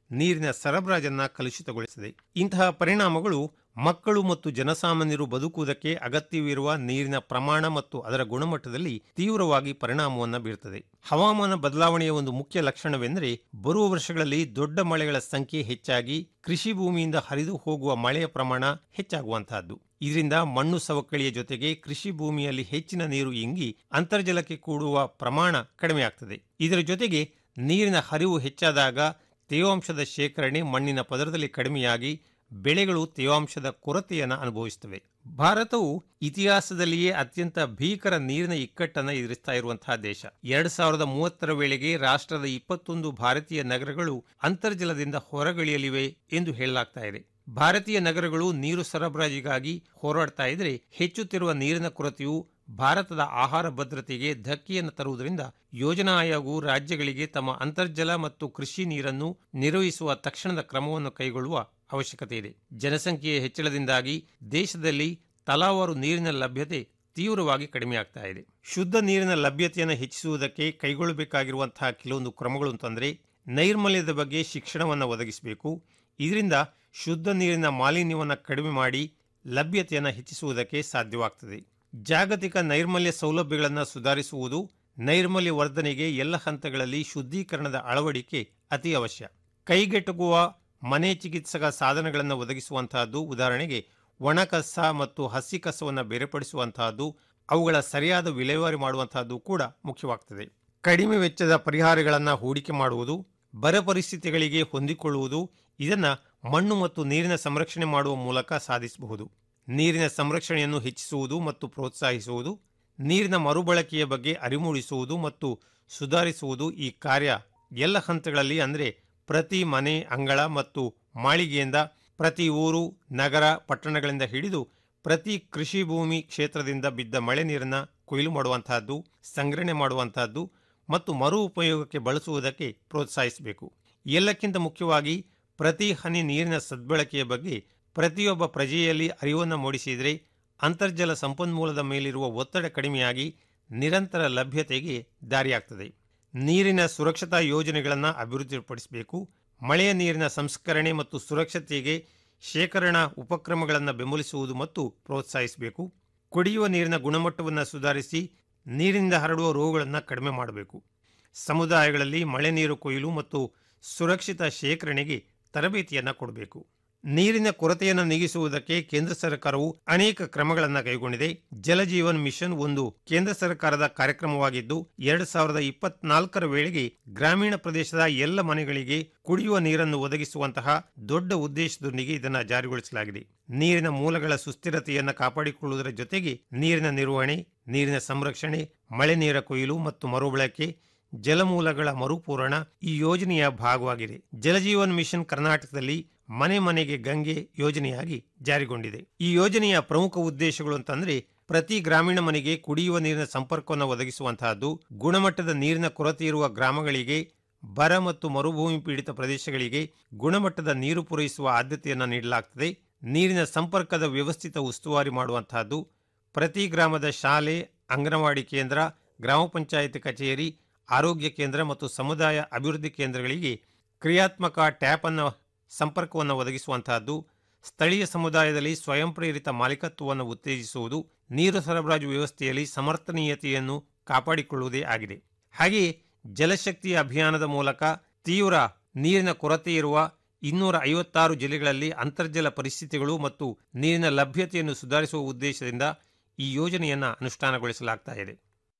ನೀರಿನ ಸರಬರಾಜನ್ನ ಕಲುಷಿತಗೊಳಿಸಿದೆ ಇಂತಹ ಪರಿಣಾಮಗಳು ಮಕ್ಕಳು ಮತ್ತು ಜನಸಾಮಾನ್ಯರು ಬದುಕುವುದಕ್ಕೆ ಅಗತ್ಯವಿರುವ ನೀರಿನ ಪ್ರಮಾಣ ಮತ್ತು ಅದರ ಗುಣಮಟ್ಟದಲ್ಲಿ ತೀವ್ರವಾಗಿ ಪರಿಣಾಮವನ್ನು ಬೀರುತ್ತದೆ ಹವಾಮಾನ ಬದಲಾವಣೆಯ ಒಂದು ಮುಖ್ಯ ಲಕ್ಷಣವೆಂದರೆ ಬರುವ ವರ್ಷಗಳಲ್ಲಿ ದೊಡ್ಡ ಮಳೆಗಳ ಸಂಖ್ಯೆ ಹೆಚ್ಚಾಗಿ ಕೃಷಿ ಭೂಮಿಯಿಂದ ಹರಿದು ಹೋಗುವ ಮಳೆಯ ಪ್ರಮಾಣ ಹೆಚ್ಚಾಗುವಂತಹದ್ದು ಇದರಿಂದ ಮಣ್ಣು ಸವಕಳಿಯ ಜೊತೆಗೆ ಕೃಷಿ ಭೂಮಿಯಲ್ಲಿ ಹೆಚ್ಚಿನ ನೀರು ಇಂಗಿ ಅಂತರ್ಜಲಕ್ಕೆ ಕೂಡುವ ಪ್ರಮಾಣ ಕಡಿಮೆಯಾಗ್ತದೆ ಇದರ ಜೊತೆಗೆ ನೀರಿನ ಹರಿವು ಹೆಚ್ಚಾದಾಗ ತೇವಾಂಶದ ಶೇಖರಣೆ ಮಣ್ಣಿನ ಪದರದಲ್ಲಿ ಕಡಿಮೆಯಾಗಿ ಬೆಳೆಗಳು ತೇವಾಂಶದ ಕೊರತೆಯನ್ನು ಅನುಭವಿಸುತ್ತವೆ ಭಾರತವು ಇತಿಹಾಸದಲ್ಲಿಯೇ ಅತ್ಯಂತ ಭೀಕರ ನೀರಿನ ಇಕ್ಕಟ್ಟನ್ನು ಎದುರಿಸ್ತಾ ಇರುವಂತಹ ದೇಶ ಎರಡ್ ಸಾವಿರದ ಮೂವತ್ತರ ವೇಳೆಗೆ ರಾಷ್ಟ್ರದ ಇಪ್ಪತ್ತೊಂದು ಭಾರತೀಯ ನಗರಗಳು ಅಂತರ್ಜಲದಿಂದ ಹೊರಗಳಿಯಲಿವೆ ಎಂದು ಹೇಳಲಾಗ್ತಾ ಇದೆ ಭಾರತೀಯ ನಗರಗಳು ನೀರು ಸರಬರಾಜಿಗಾಗಿ ಹೋರಾಡ್ತಾ ಇದ್ರೆ ಹೆಚ್ಚುತ್ತಿರುವ ನೀರಿನ ಕೊರತೆಯು ಭಾರತದ ಆಹಾರ ಭದ್ರತೆಗೆ ಧಕ್ಕೆಯನ್ನು ತರುವುದರಿಂದ ಯೋಜನಾ ಆಯೋಗವು ರಾಜ್ಯಗಳಿಗೆ ತಮ್ಮ ಅಂತರ್ಜಲ ಮತ್ತು ಕೃಷಿ ನೀರನ್ನು ನಿರ್ವಹಿಸುವ ತಕ್ಷಣದ ಕ್ರಮವನ್ನು ಕೈಗೊಳ್ಳುವ ಅವಶ್ಯಕತೆ ಇದೆ ಜನಸಂಖ್ಯೆಯ ಹೆಚ್ಚಳದಿಂದಾಗಿ ದೇಶದಲ್ಲಿ ತಲಾವಾರು ನೀರಿನ ಲಭ್ಯತೆ ತೀವ್ರವಾಗಿ ಕಡಿಮೆಯಾಗ್ತಾ ಇದೆ ಶುದ್ಧ ನೀರಿನ ಲಭ್ಯತೆಯನ್ನು ಹೆಚ್ಚಿಸುವುದಕ್ಕೆ ಕೈಗೊಳ್ಳಬೇಕಾಗಿರುವಂತಹ ಕೆಲವೊಂದು ಕ್ರಮಗಳು ಅಂತಂದ್ರೆ ನೈರ್ಮಲ್ಯದ ಬಗ್ಗೆ ಶಿಕ್ಷಣವನ್ನು ಒದಗಿಸಬೇಕು ಇದರಿಂದ ಶುದ್ಧ ನೀರಿನ ಮಾಲಿನ್ಯವನ್ನು ಕಡಿಮೆ ಮಾಡಿ ಲಭ್ಯತೆಯನ್ನು ಹೆಚ್ಚಿಸುವುದಕ್ಕೆ ಸಾಧ್ಯವಾಗ್ತದೆ ಜಾಗತಿಕ ನೈರ್ಮಲ್ಯ ಸೌಲಭ್ಯಗಳನ್ನು ಸುಧಾರಿಸುವುದು ನೈರ್ಮಲ್ಯ ವರ್ಧನೆಗೆ ಎಲ್ಲ ಹಂತಗಳಲ್ಲಿ ಶುದ್ಧೀಕರಣದ ಅಳವಡಿಕೆ ಅತಿ ಅವಶ್ಯ ಕೈಗೆಟುಕುವ ಮನೆ ಚಿಕಿತ್ಸಕ ಸಾಧನಗಳನ್ನು ಒದಗಿಸುವಂತಹದ್ದು ಉದಾಹರಣೆಗೆ ಒಣ ಕಸ ಮತ್ತು ಹಸಿ ಕಸವನ್ನು ಬೇರ್ಪಡಿಸುವಂತಹದ್ದು ಅವುಗಳ ಸರಿಯಾದ ವಿಲೇವಾರಿ ಮಾಡುವಂತಹದ್ದು ಕೂಡ ಮುಖ್ಯವಾಗ್ತದೆ ಕಡಿಮೆ ವೆಚ್ಚದ ಪರಿಹಾರಗಳನ್ನು ಹೂಡಿಕೆ ಮಾಡುವುದು ಬರ ಪರಿಸ್ಥಿತಿಗಳಿಗೆ ಹೊಂದಿಕೊಳ್ಳುವುದು ಇದನ್ನ ಮಣ್ಣು ಮತ್ತು ನೀರಿನ ಸಂರಕ್ಷಣೆ ಮಾಡುವ ಮೂಲಕ ಸಾಧಿಸಬಹುದು ನೀರಿನ ಸಂರಕ್ಷಣೆಯನ್ನು ಹೆಚ್ಚಿಸುವುದು ಮತ್ತು ಪ್ರೋತ್ಸಾಹಿಸುವುದು ನೀರಿನ ಮರುಬಳಕೆಯ ಬಗ್ಗೆ ಅರಿಮೂಡಿಸುವುದು ಮತ್ತು ಸುಧಾರಿಸುವುದು ಈ ಕಾರ್ಯ ಎಲ್ಲ ಹಂತಗಳಲ್ಲಿ ಅಂದರೆ ಪ್ರತಿ ಮನೆ ಅಂಗಳ ಮತ್ತು ಮಾಳಿಗೆಯಿಂದ ಪ್ರತಿ ಊರು ನಗರ ಪಟ್ಟಣಗಳಿಂದ ಹಿಡಿದು ಪ್ರತಿ ಕೃಷಿ ಭೂಮಿ ಕ್ಷೇತ್ರದಿಂದ ಬಿದ್ದ ಮಳೆ ನೀರನ್ನು ಕೊಯ್ಲು ಮಾಡುವಂತಹದ್ದು ಸಂಗ್ರಹಣೆ ಮಾಡುವಂತಹದ್ದು ಮತ್ತು ಮರು ಉಪಯೋಗಕ್ಕೆ ಬಳಸುವುದಕ್ಕೆ ಪ್ರೋತ್ಸಾಹಿಸಬೇಕು ಎಲ್ಲಕ್ಕಿಂತ ಮುಖ್ಯವಾಗಿ ಪ್ರತಿ ಹನಿ ನೀರಿನ ಸದ್ಬಳಕೆಯ ಬಗ್ಗೆ ಪ್ರತಿಯೊಬ್ಬ ಪ್ರಜೆಯಲ್ಲಿ ಅರಿವನ್ನು ಮೂಡಿಸಿದರೆ ಅಂತರ್ಜಲ ಸಂಪನ್ಮೂಲದ ಮೇಲಿರುವ ಒತ್ತಡ ಕಡಿಮೆಯಾಗಿ ನಿರಂತರ ಲಭ್ಯತೆಗೆ ದಾರಿಯಾಗ್ತದೆ ನೀರಿನ ಸುರಕ್ಷತಾ ಯೋಜನೆಗಳನ್ನು ಅಭಿವೃದ್ಧಿಪಡಿಸಬೇಕು ಮಳೆಯ ನೀರಿನ ಸಂಸ್ಕರಣೆ ಮತ್ತು ಸುರಕ್ಷತೆಗೆ ಶೇಖರಣಾ ಉಪಕ್ರಮಗಳನ್ನು ಬೆಂಬಲಿಸುವುದು ಮತ್ತು ಪ್ರೋತ್ಸಾಹಿಸಬೇಕು ಕುಡಿಯುವ ನೀರಿನ ಗುಣಮಟ್ಟವನ್ನು ಸುಧಾರಿಸಿ ನೀರಿನಿಂದ ಹರಡುವ ರೋಗಗಳನ್ನು ಕಡಿಮೆ ಮಾಡಬೇಕು ಸಮುದಾಯಗಳಲ್ಲಿ ಮಳೆ ನೀರು ಕೊಯ್ಲು ಮತ್ತು ಸುರಕ್ಷಿತ ಶೇಖರಣೆಗೆ ತರಬೇತಿಯನ್ನು ಕೊಡಬೇಕು ನೀರಿನ ಕೊರತೆಯನ್ನು ನೀಗಿಸುವುದಕ್ಕೆ ಕೇಂದ್ರ ಸರ್ಕಾರವು ಅನೇಕ ಕ್ರಮಗಳನ್ನು ಕೈಗೊಂಡಿದೆ ಜಲಜೀವನ್ ಮಿಷನ್ ಒಂದು ಕೇಂದ್ರ ಸರ್ಕಾರದ ಕಾರ್ಯಕ್ರಮವಾಗಿದ್ದು ಎರಡ್ ಸಾವಿರದ ಇಪ್ಪತ್ನಾಲ್ಕರ ವೇಳೆಗೆ ಗ್ರಾಮೀಣ ಪ್ರದೇಶದ ಎಲ್ಲ ಮನೆಗಳಿಗೆ ಕುಡಿಯುವ ನೀರನ್ನು ಒದಗಿಸುವಂತಹ ದೊಡ್ಡ ಉದ್ದೇಶದೊಂದಿಗೆ ಇದನ್ನು ಜಾರಿಗೊಳಿಸಲಾಗಿದೆ ನೀರಿನ ಮೂಲಗಳ ಸುಸ್ಥಿರತೆಯನ್ನು ಕಾಪಾಡಿಕೊಳ್ಳುವುದರ ಜೊತೆಗೆ ನೀರಿನ ನಿರ್ವಹಣೆ ನೀರಿನ ಸಂರಕ್ಷಣೆ ಮಳೆ ನೀರ ಕೊಯ್ಲು ಮತ್ತು ಮರುಬಳಕೆ ಜಲಮೂಲಗಳ ಮರುಪೂರಣ ಈ ಯೋಜನೆಯ ಭಾಗವಾಗಿದೆ ಜಲಜೀವನ್ ಮಿಷನ್ ಕರ್ನಾಟಕದಲ್ಲಿ ಮನೆ ಮನೆಗೆ ಗಂಗೆ ಯೋಜನೆಯಾಗಿ ಜಾರಿಗೊಂಡಿದೆ ಈ ಯೋಜನೆಯ ಪ್ರಮುಖ ಉದ್ದೇಶಗಳು ಅಂತಂದ್ರೆ ಪ್ರತಿ ಗ್ರಾಮೀಣ ಮನೆಗೆ ಕುಡಿಯುವ ನೀರಿನ ಸಂಪರ್ಕವನ್ನು ಒದಗಿಸುವಂತಹದ್ದು ಗುಣಮಟ್ಟದ ನೀರಿನ ಕೊರತೆ ಇರುವ ಗ್ರಾಮಗಳಿಗೆ ಬರ ಮತ್ತು ಮರುಭೂಮಿ ಪೀಡಿತ ಪ್ರದೇಶಗಳಿಗೆ ಗುಣಮಟ್ಟದ ನೀರು ಪೂರೈಸುವ ಆದ್ಯತೆಯನ್ನು ನೀಡಲಾಗ್ತದೆ ನೀರಿನ ಸಂಪರ್ಕದ ವ್ಯವಸ್ಥಿತ ಉಸ್ತುವಾರಿ ಮಾಡುವಂತಹದ್ದು ಪ್ರತಿ ಗ್ರಾಮದ ಶಾಲೆ ಅಂಗನವಾಡಿ ಕೇಂದ್ರ ಗ್ರಾಮ ಪಂಚಾಯತ್ ಕಚೇರಿ ಆರೋಗ್ಯ ಕೇಂದ್ರ ಮತ್ತು ಸಮುದಾಯ ಅಭಿವೃದ್ಧಿ ಕೇಂದ್ರಗಳಿಗೆ ಕ್ರಿಯಾತ್ಮಕ ಟ್ಯಾಪ್ ಅನ್ನು ಸಂಪರ್ಕವನ್ನು ಒದಗಿಸುವಂತಹದ್ದು ಸ್ಥಳೀಯ ಸಮುದಾಯದಲ್ಲಿ ಸ್ವಯಂ ಪ್ರೇರಿತ ಮಾಲೀಕತ್ವವನ್ನು ಉತ್ತೇಜಿಸುವುದು ನೀರು ಸರಬರಾಜು ವ್ಯವಸ್ಥೆಯಲ್ಲಿ ಸಮರ್ಥನೀಯತೆಯನ್ನು ಕಾಪಾಡಿಕೊಳ್ಳುವುದೇ ಆಗಿದೆ ಹಾಗೆಯೇ ಜಲಶಕ್ತಿ ಅಭಿಯಾನದ ಮೂಲಕ ತೀವ್ರ ನೀರಿನ ಕೊರತೆ ಇರುವ ಇನ್ನೂರ ಐವತ್ತಾರು ಜಿಲ್ಲೆಗಳಲ್ಲಿ ಅಂತರ್ಜಲ ಪರಿಸ್ಥಿತಿಗಳು ಮತ್ತು ನೀರಿನ ಲಭ್ಯತೆಯನ್ನು ಸುಧಾರಿಸುವ ಉದ್ದೇಶದಿಂದ ಈ ಯೋಜನೆಯನ್ನು ಅನುಷ್ಠಾನಗೊಳಿಸಲಾಗ್ತಾ ಇದೆ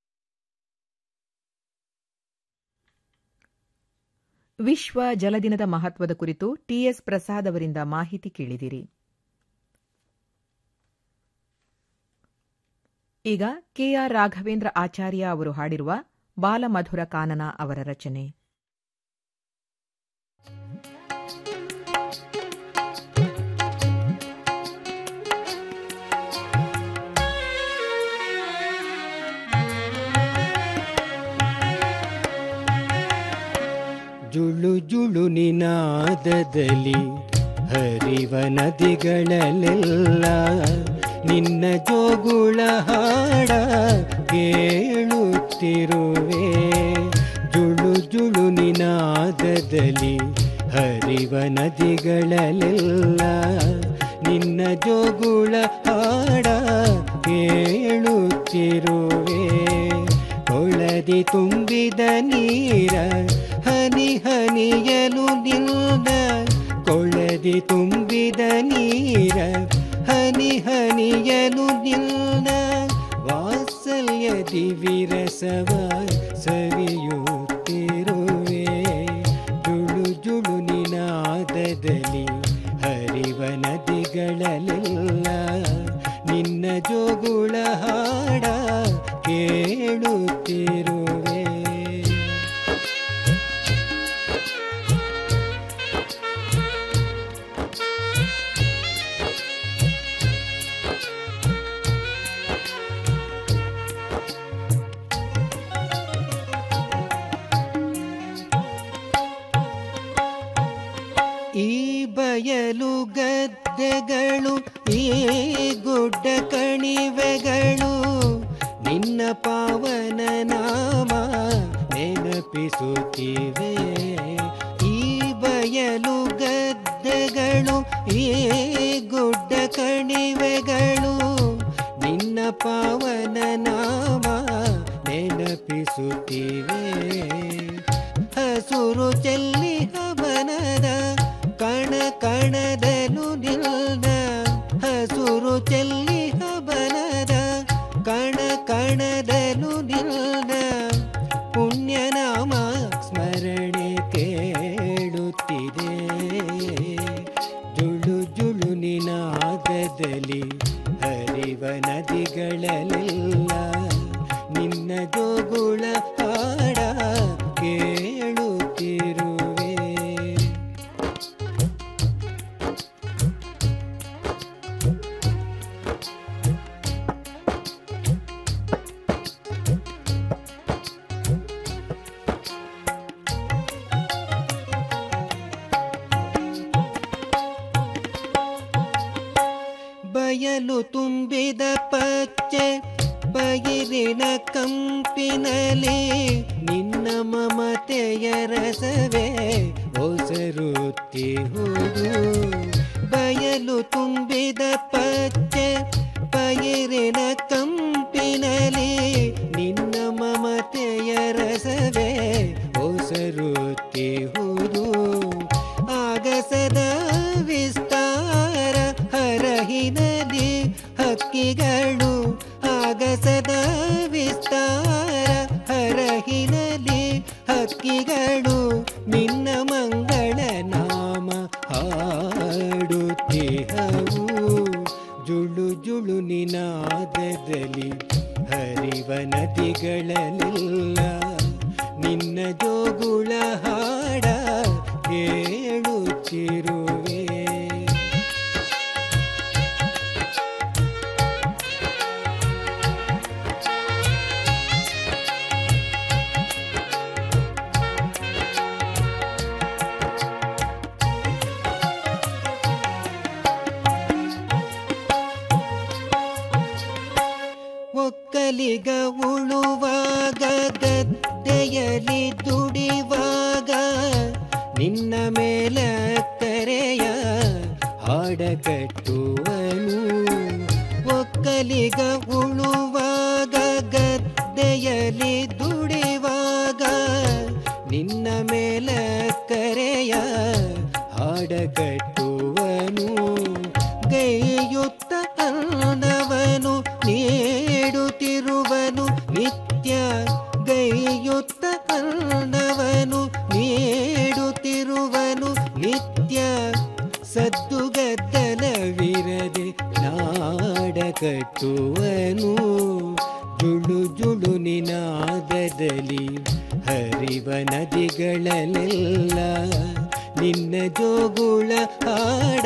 ವಿಶ್ವ ಜಲದಿನದ ಮಹತ್ವದ ಕುರಿತು ಟಿಎಸ್ ಪ್ರಸಾದ್ ಅವರಿಂದ ಮಾಹಿತಿ ಕೇಳಿದಿರಿ ಈಗ ಕೆಆರ್ ರಾಘವೇಂದ್ರ ಆಚಾರ್ಯ ಅವರು ಹಾಡಿರುವ ಬಾಲಮಧುರ ಕಾನನ ಅವರ ರಚನೆ ಜುಳು ಜುಳು ನಿನಾದದಲ್ಲಿ ಹರಿವ ನದಿಗಳಲ್ಲೆಲ್ಲ ನಿನ್ನ ಜೋಗುಳ ಹಾಡ ಕೇಳುತ್ತಿರುವೆ ಜುಳು ಜುಳು ನಿನಾದದಲ್ಲಿ ಹರಿವ ನದಿಗಳಲ್ಲೆಲ್ಲ ನಿನ್ನ ಜೋಗುಳ ಹಾಡ ಕೇಳುತ್ತಿರುವೆ ಕೊಳದಿ ತುಂಬಿದ ನೀರ ಹನಿ ಹನಿಯಲು ನಿಲ್ದ ಕೊಳದಿ ತುಂಬಿದ ನೀರ ಹನಿ ಹನಿಯಲು ನಿಲ್ದ ವಾತ್ಸಲ್ಯದಿ ವಿರಸವ ಸವಿಯುತ್ತಿರುವೆ ಜುಳು ಜುಳು ನಿನಾದದಲ್ಲಿ ಹರಿವ ನದಿಗಳಲ್ಲೆಲ್ಲ ನಿನ್ನ ಜೋಗುಳ ಹಾಡ ಕೇಳುತ್ತಿರುವೆ ಈ ಬಯಲು ಗದ್ದೆಗಳು ಈ ಗುಡ್ಡ ಕಣಿವೆಗಳು ನಿನ್ನ ಪಾವನ ನಾಮ ನೆನಪಿಸುತ್ತಿವೆ ಈ ಬಯಲು ಗದ್ದೆಗಳು ಈ ಗುಡ್ಡ ಕಣಿವೆಗಳು ನಿನ್ನ ಪಾವನ ನಾಮ ನೆನಪಿಸುತ್ತಿವೆ ಹಸುರು ಚೆಲ್ಲಿ ಹವನದ ಕಣ ಕಣದನು ನಿಲ್ದ ಹಸುರು ಚೆಲ್ಲಿ ಹವನದ ಕಣ ಕಣದನು ನಿಲ್ದ ಪುಣ್ಯನಾಮ ಸ್ಮರಣೆ ಕೇಳುತ್ತಿದೆ ಜುಳು ಜುಳು ನಿನಾದದಲ್ಲಿ ಹರಿವ ನದಿಗಳಲ್ಲೆಲ್ಲ ನಿನ್ನ ಜೋಗುಳ ಹಾಡ ಕೇಳುತ್ತಿರುವೆ ಬಯಲು ತುಂಬಿದ ಪಚ್ಚೆ ಬಗಿರಿನ ಕಂಪಿನಲಿ ನಿನ್ನ ಮಮತೆಯ ರಸವೇ ಒಸರುತ್ತಿಹುದು ಬಯಲು ತುಂಬಿದ ಪಚ್ಚೆ ಬಗಿರಿನ ಕಂಪಿನಲಿ ನಿನ್ನ ಮಮತೆಯ ರಸವೇ ಒಸರುತ್ತಿಹುದು ಆಗಸದ ವಿಸ್ತಾರ ಹರಹಿನದಿ ಹಕ್ಕಿಗಳು ಆಗಸದ ವಿಸ್ತಾರ ಹರಹಿನದಿ ಹಕ್ಕಿಗಳು ನಿನ್ನ ಮಂಗಳ ನಾಮ ಹಾಡುತ್ತಿಹವು ಜುಳು ಜುಳು ನಿನಾದದಲ್ಲಿ ಹರಿವ ನದಿಗಳಲ್ಲೆಲ್ಲ ನಿನ್ನ ಜೋಗುಳ ಹಾಡ ಕೇಳುತ್ತಿರುವೆ ಒಕ್ಕಲಿಗ ಉಳುವಾಗ ಗದ್ದೆಯಲಿ ದುಡಿವಾಗ ನಿನ್ನ ಮೇಲೆ ಕರೆಯ ಹಾಡ ಕಟ್ಟುವನು ಒಕ್ಕಲಿಗ ಉಳುವಾಗ ಗದ್ದೆಯಲಿ ದುಡಿವಾಗ ನಿನ್ನ ಮೇಲೆ ಕರೆಯ ಹಾಡ ಕಟ್ಟುವನು ಗೈಯುತ್ತ ಅನ್ನವನು ನೀಡುತ್ತಿರುವನು ನಿತ್ಯ ಗೈಯುತ್ತ ಅನ್ನವನು ನೀಡುತ್ತಿರುವನು ನಿತ್ಯ ಸದ್ದುಗದ್ದಲವಿರದೆ ನಾಡ ಕಟ್ಟುವನು ಜುಳು ಜುಳು ನಿನಾದದಲ್ಲಿ ಹರಿವ ನದಿಗಳಲ್ಲೆಲ್ಲ ನಿನ್ನ ಜೋಗುಳ ಹಾಡ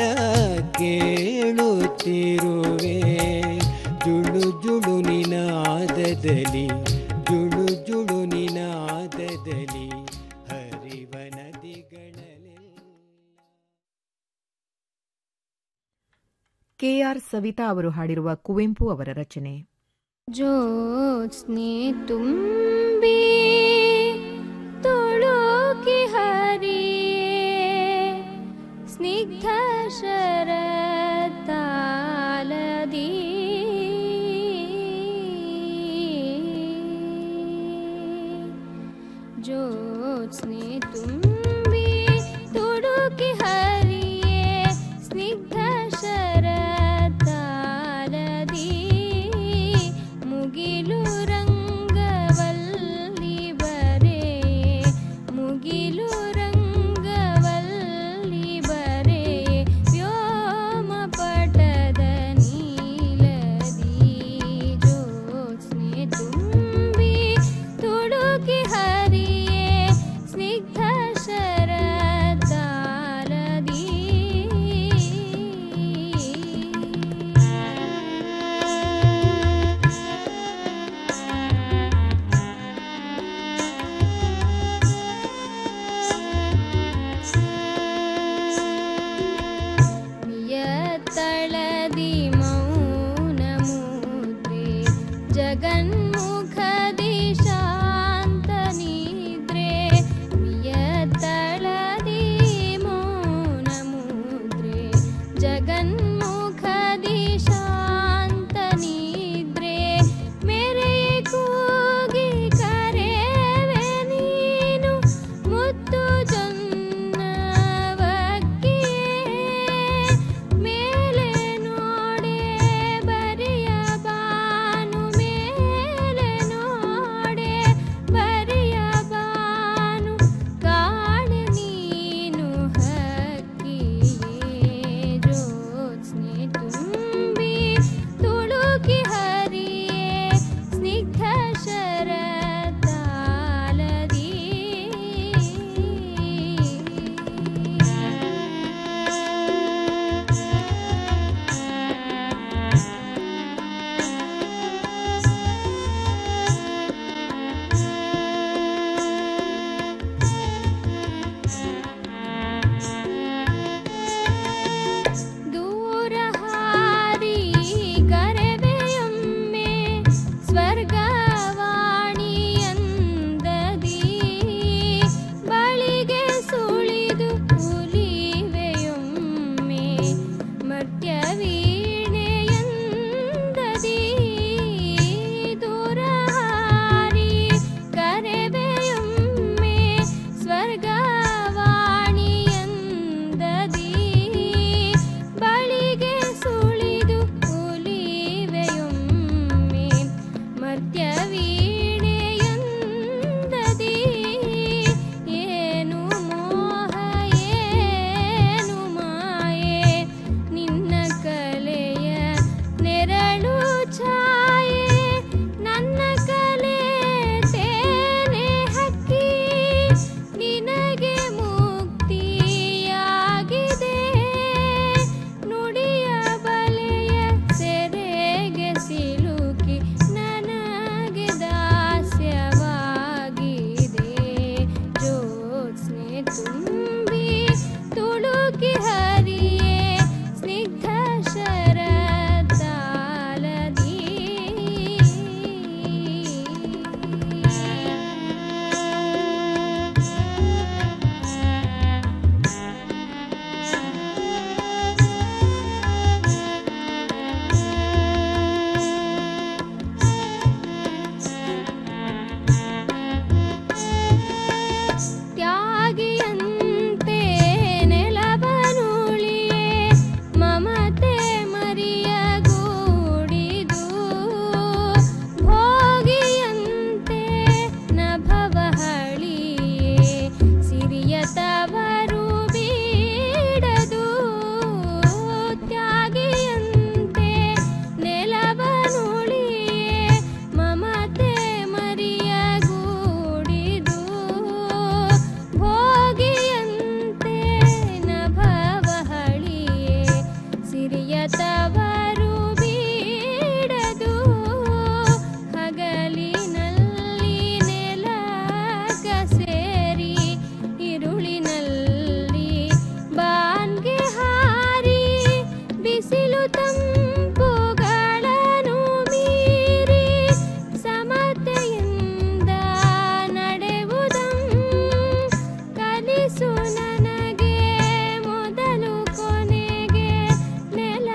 ಕೇಳುತ್ತಿರುವೆ ಜುಳು ಜುಳು ನಿನಾದದಲ್ಲಿ ಜುಳು ಜುಳು ನಿನಾದದಲ್ಲಿ ಹರಿವ ನದಿಗಳಲ್ಲೆಲ್ಲ ಕೆಆರ್ ಸವಿತಾ ಅವರು ಹಾಡಿರುವ ಕುವೆಂಪು ಅವರ ರಚನೆ ज्योत्स्ने तुम्बी तुळुकि हरिये ಜ್ಯೋತ್ಸ್ನೆ ತುಂಬಿ ತುಡುಕಿ ಹರಿಯೇ ಸ್ನಿಗ್ಧ ಶರತಾಲದಿ ಮುಗಿಲು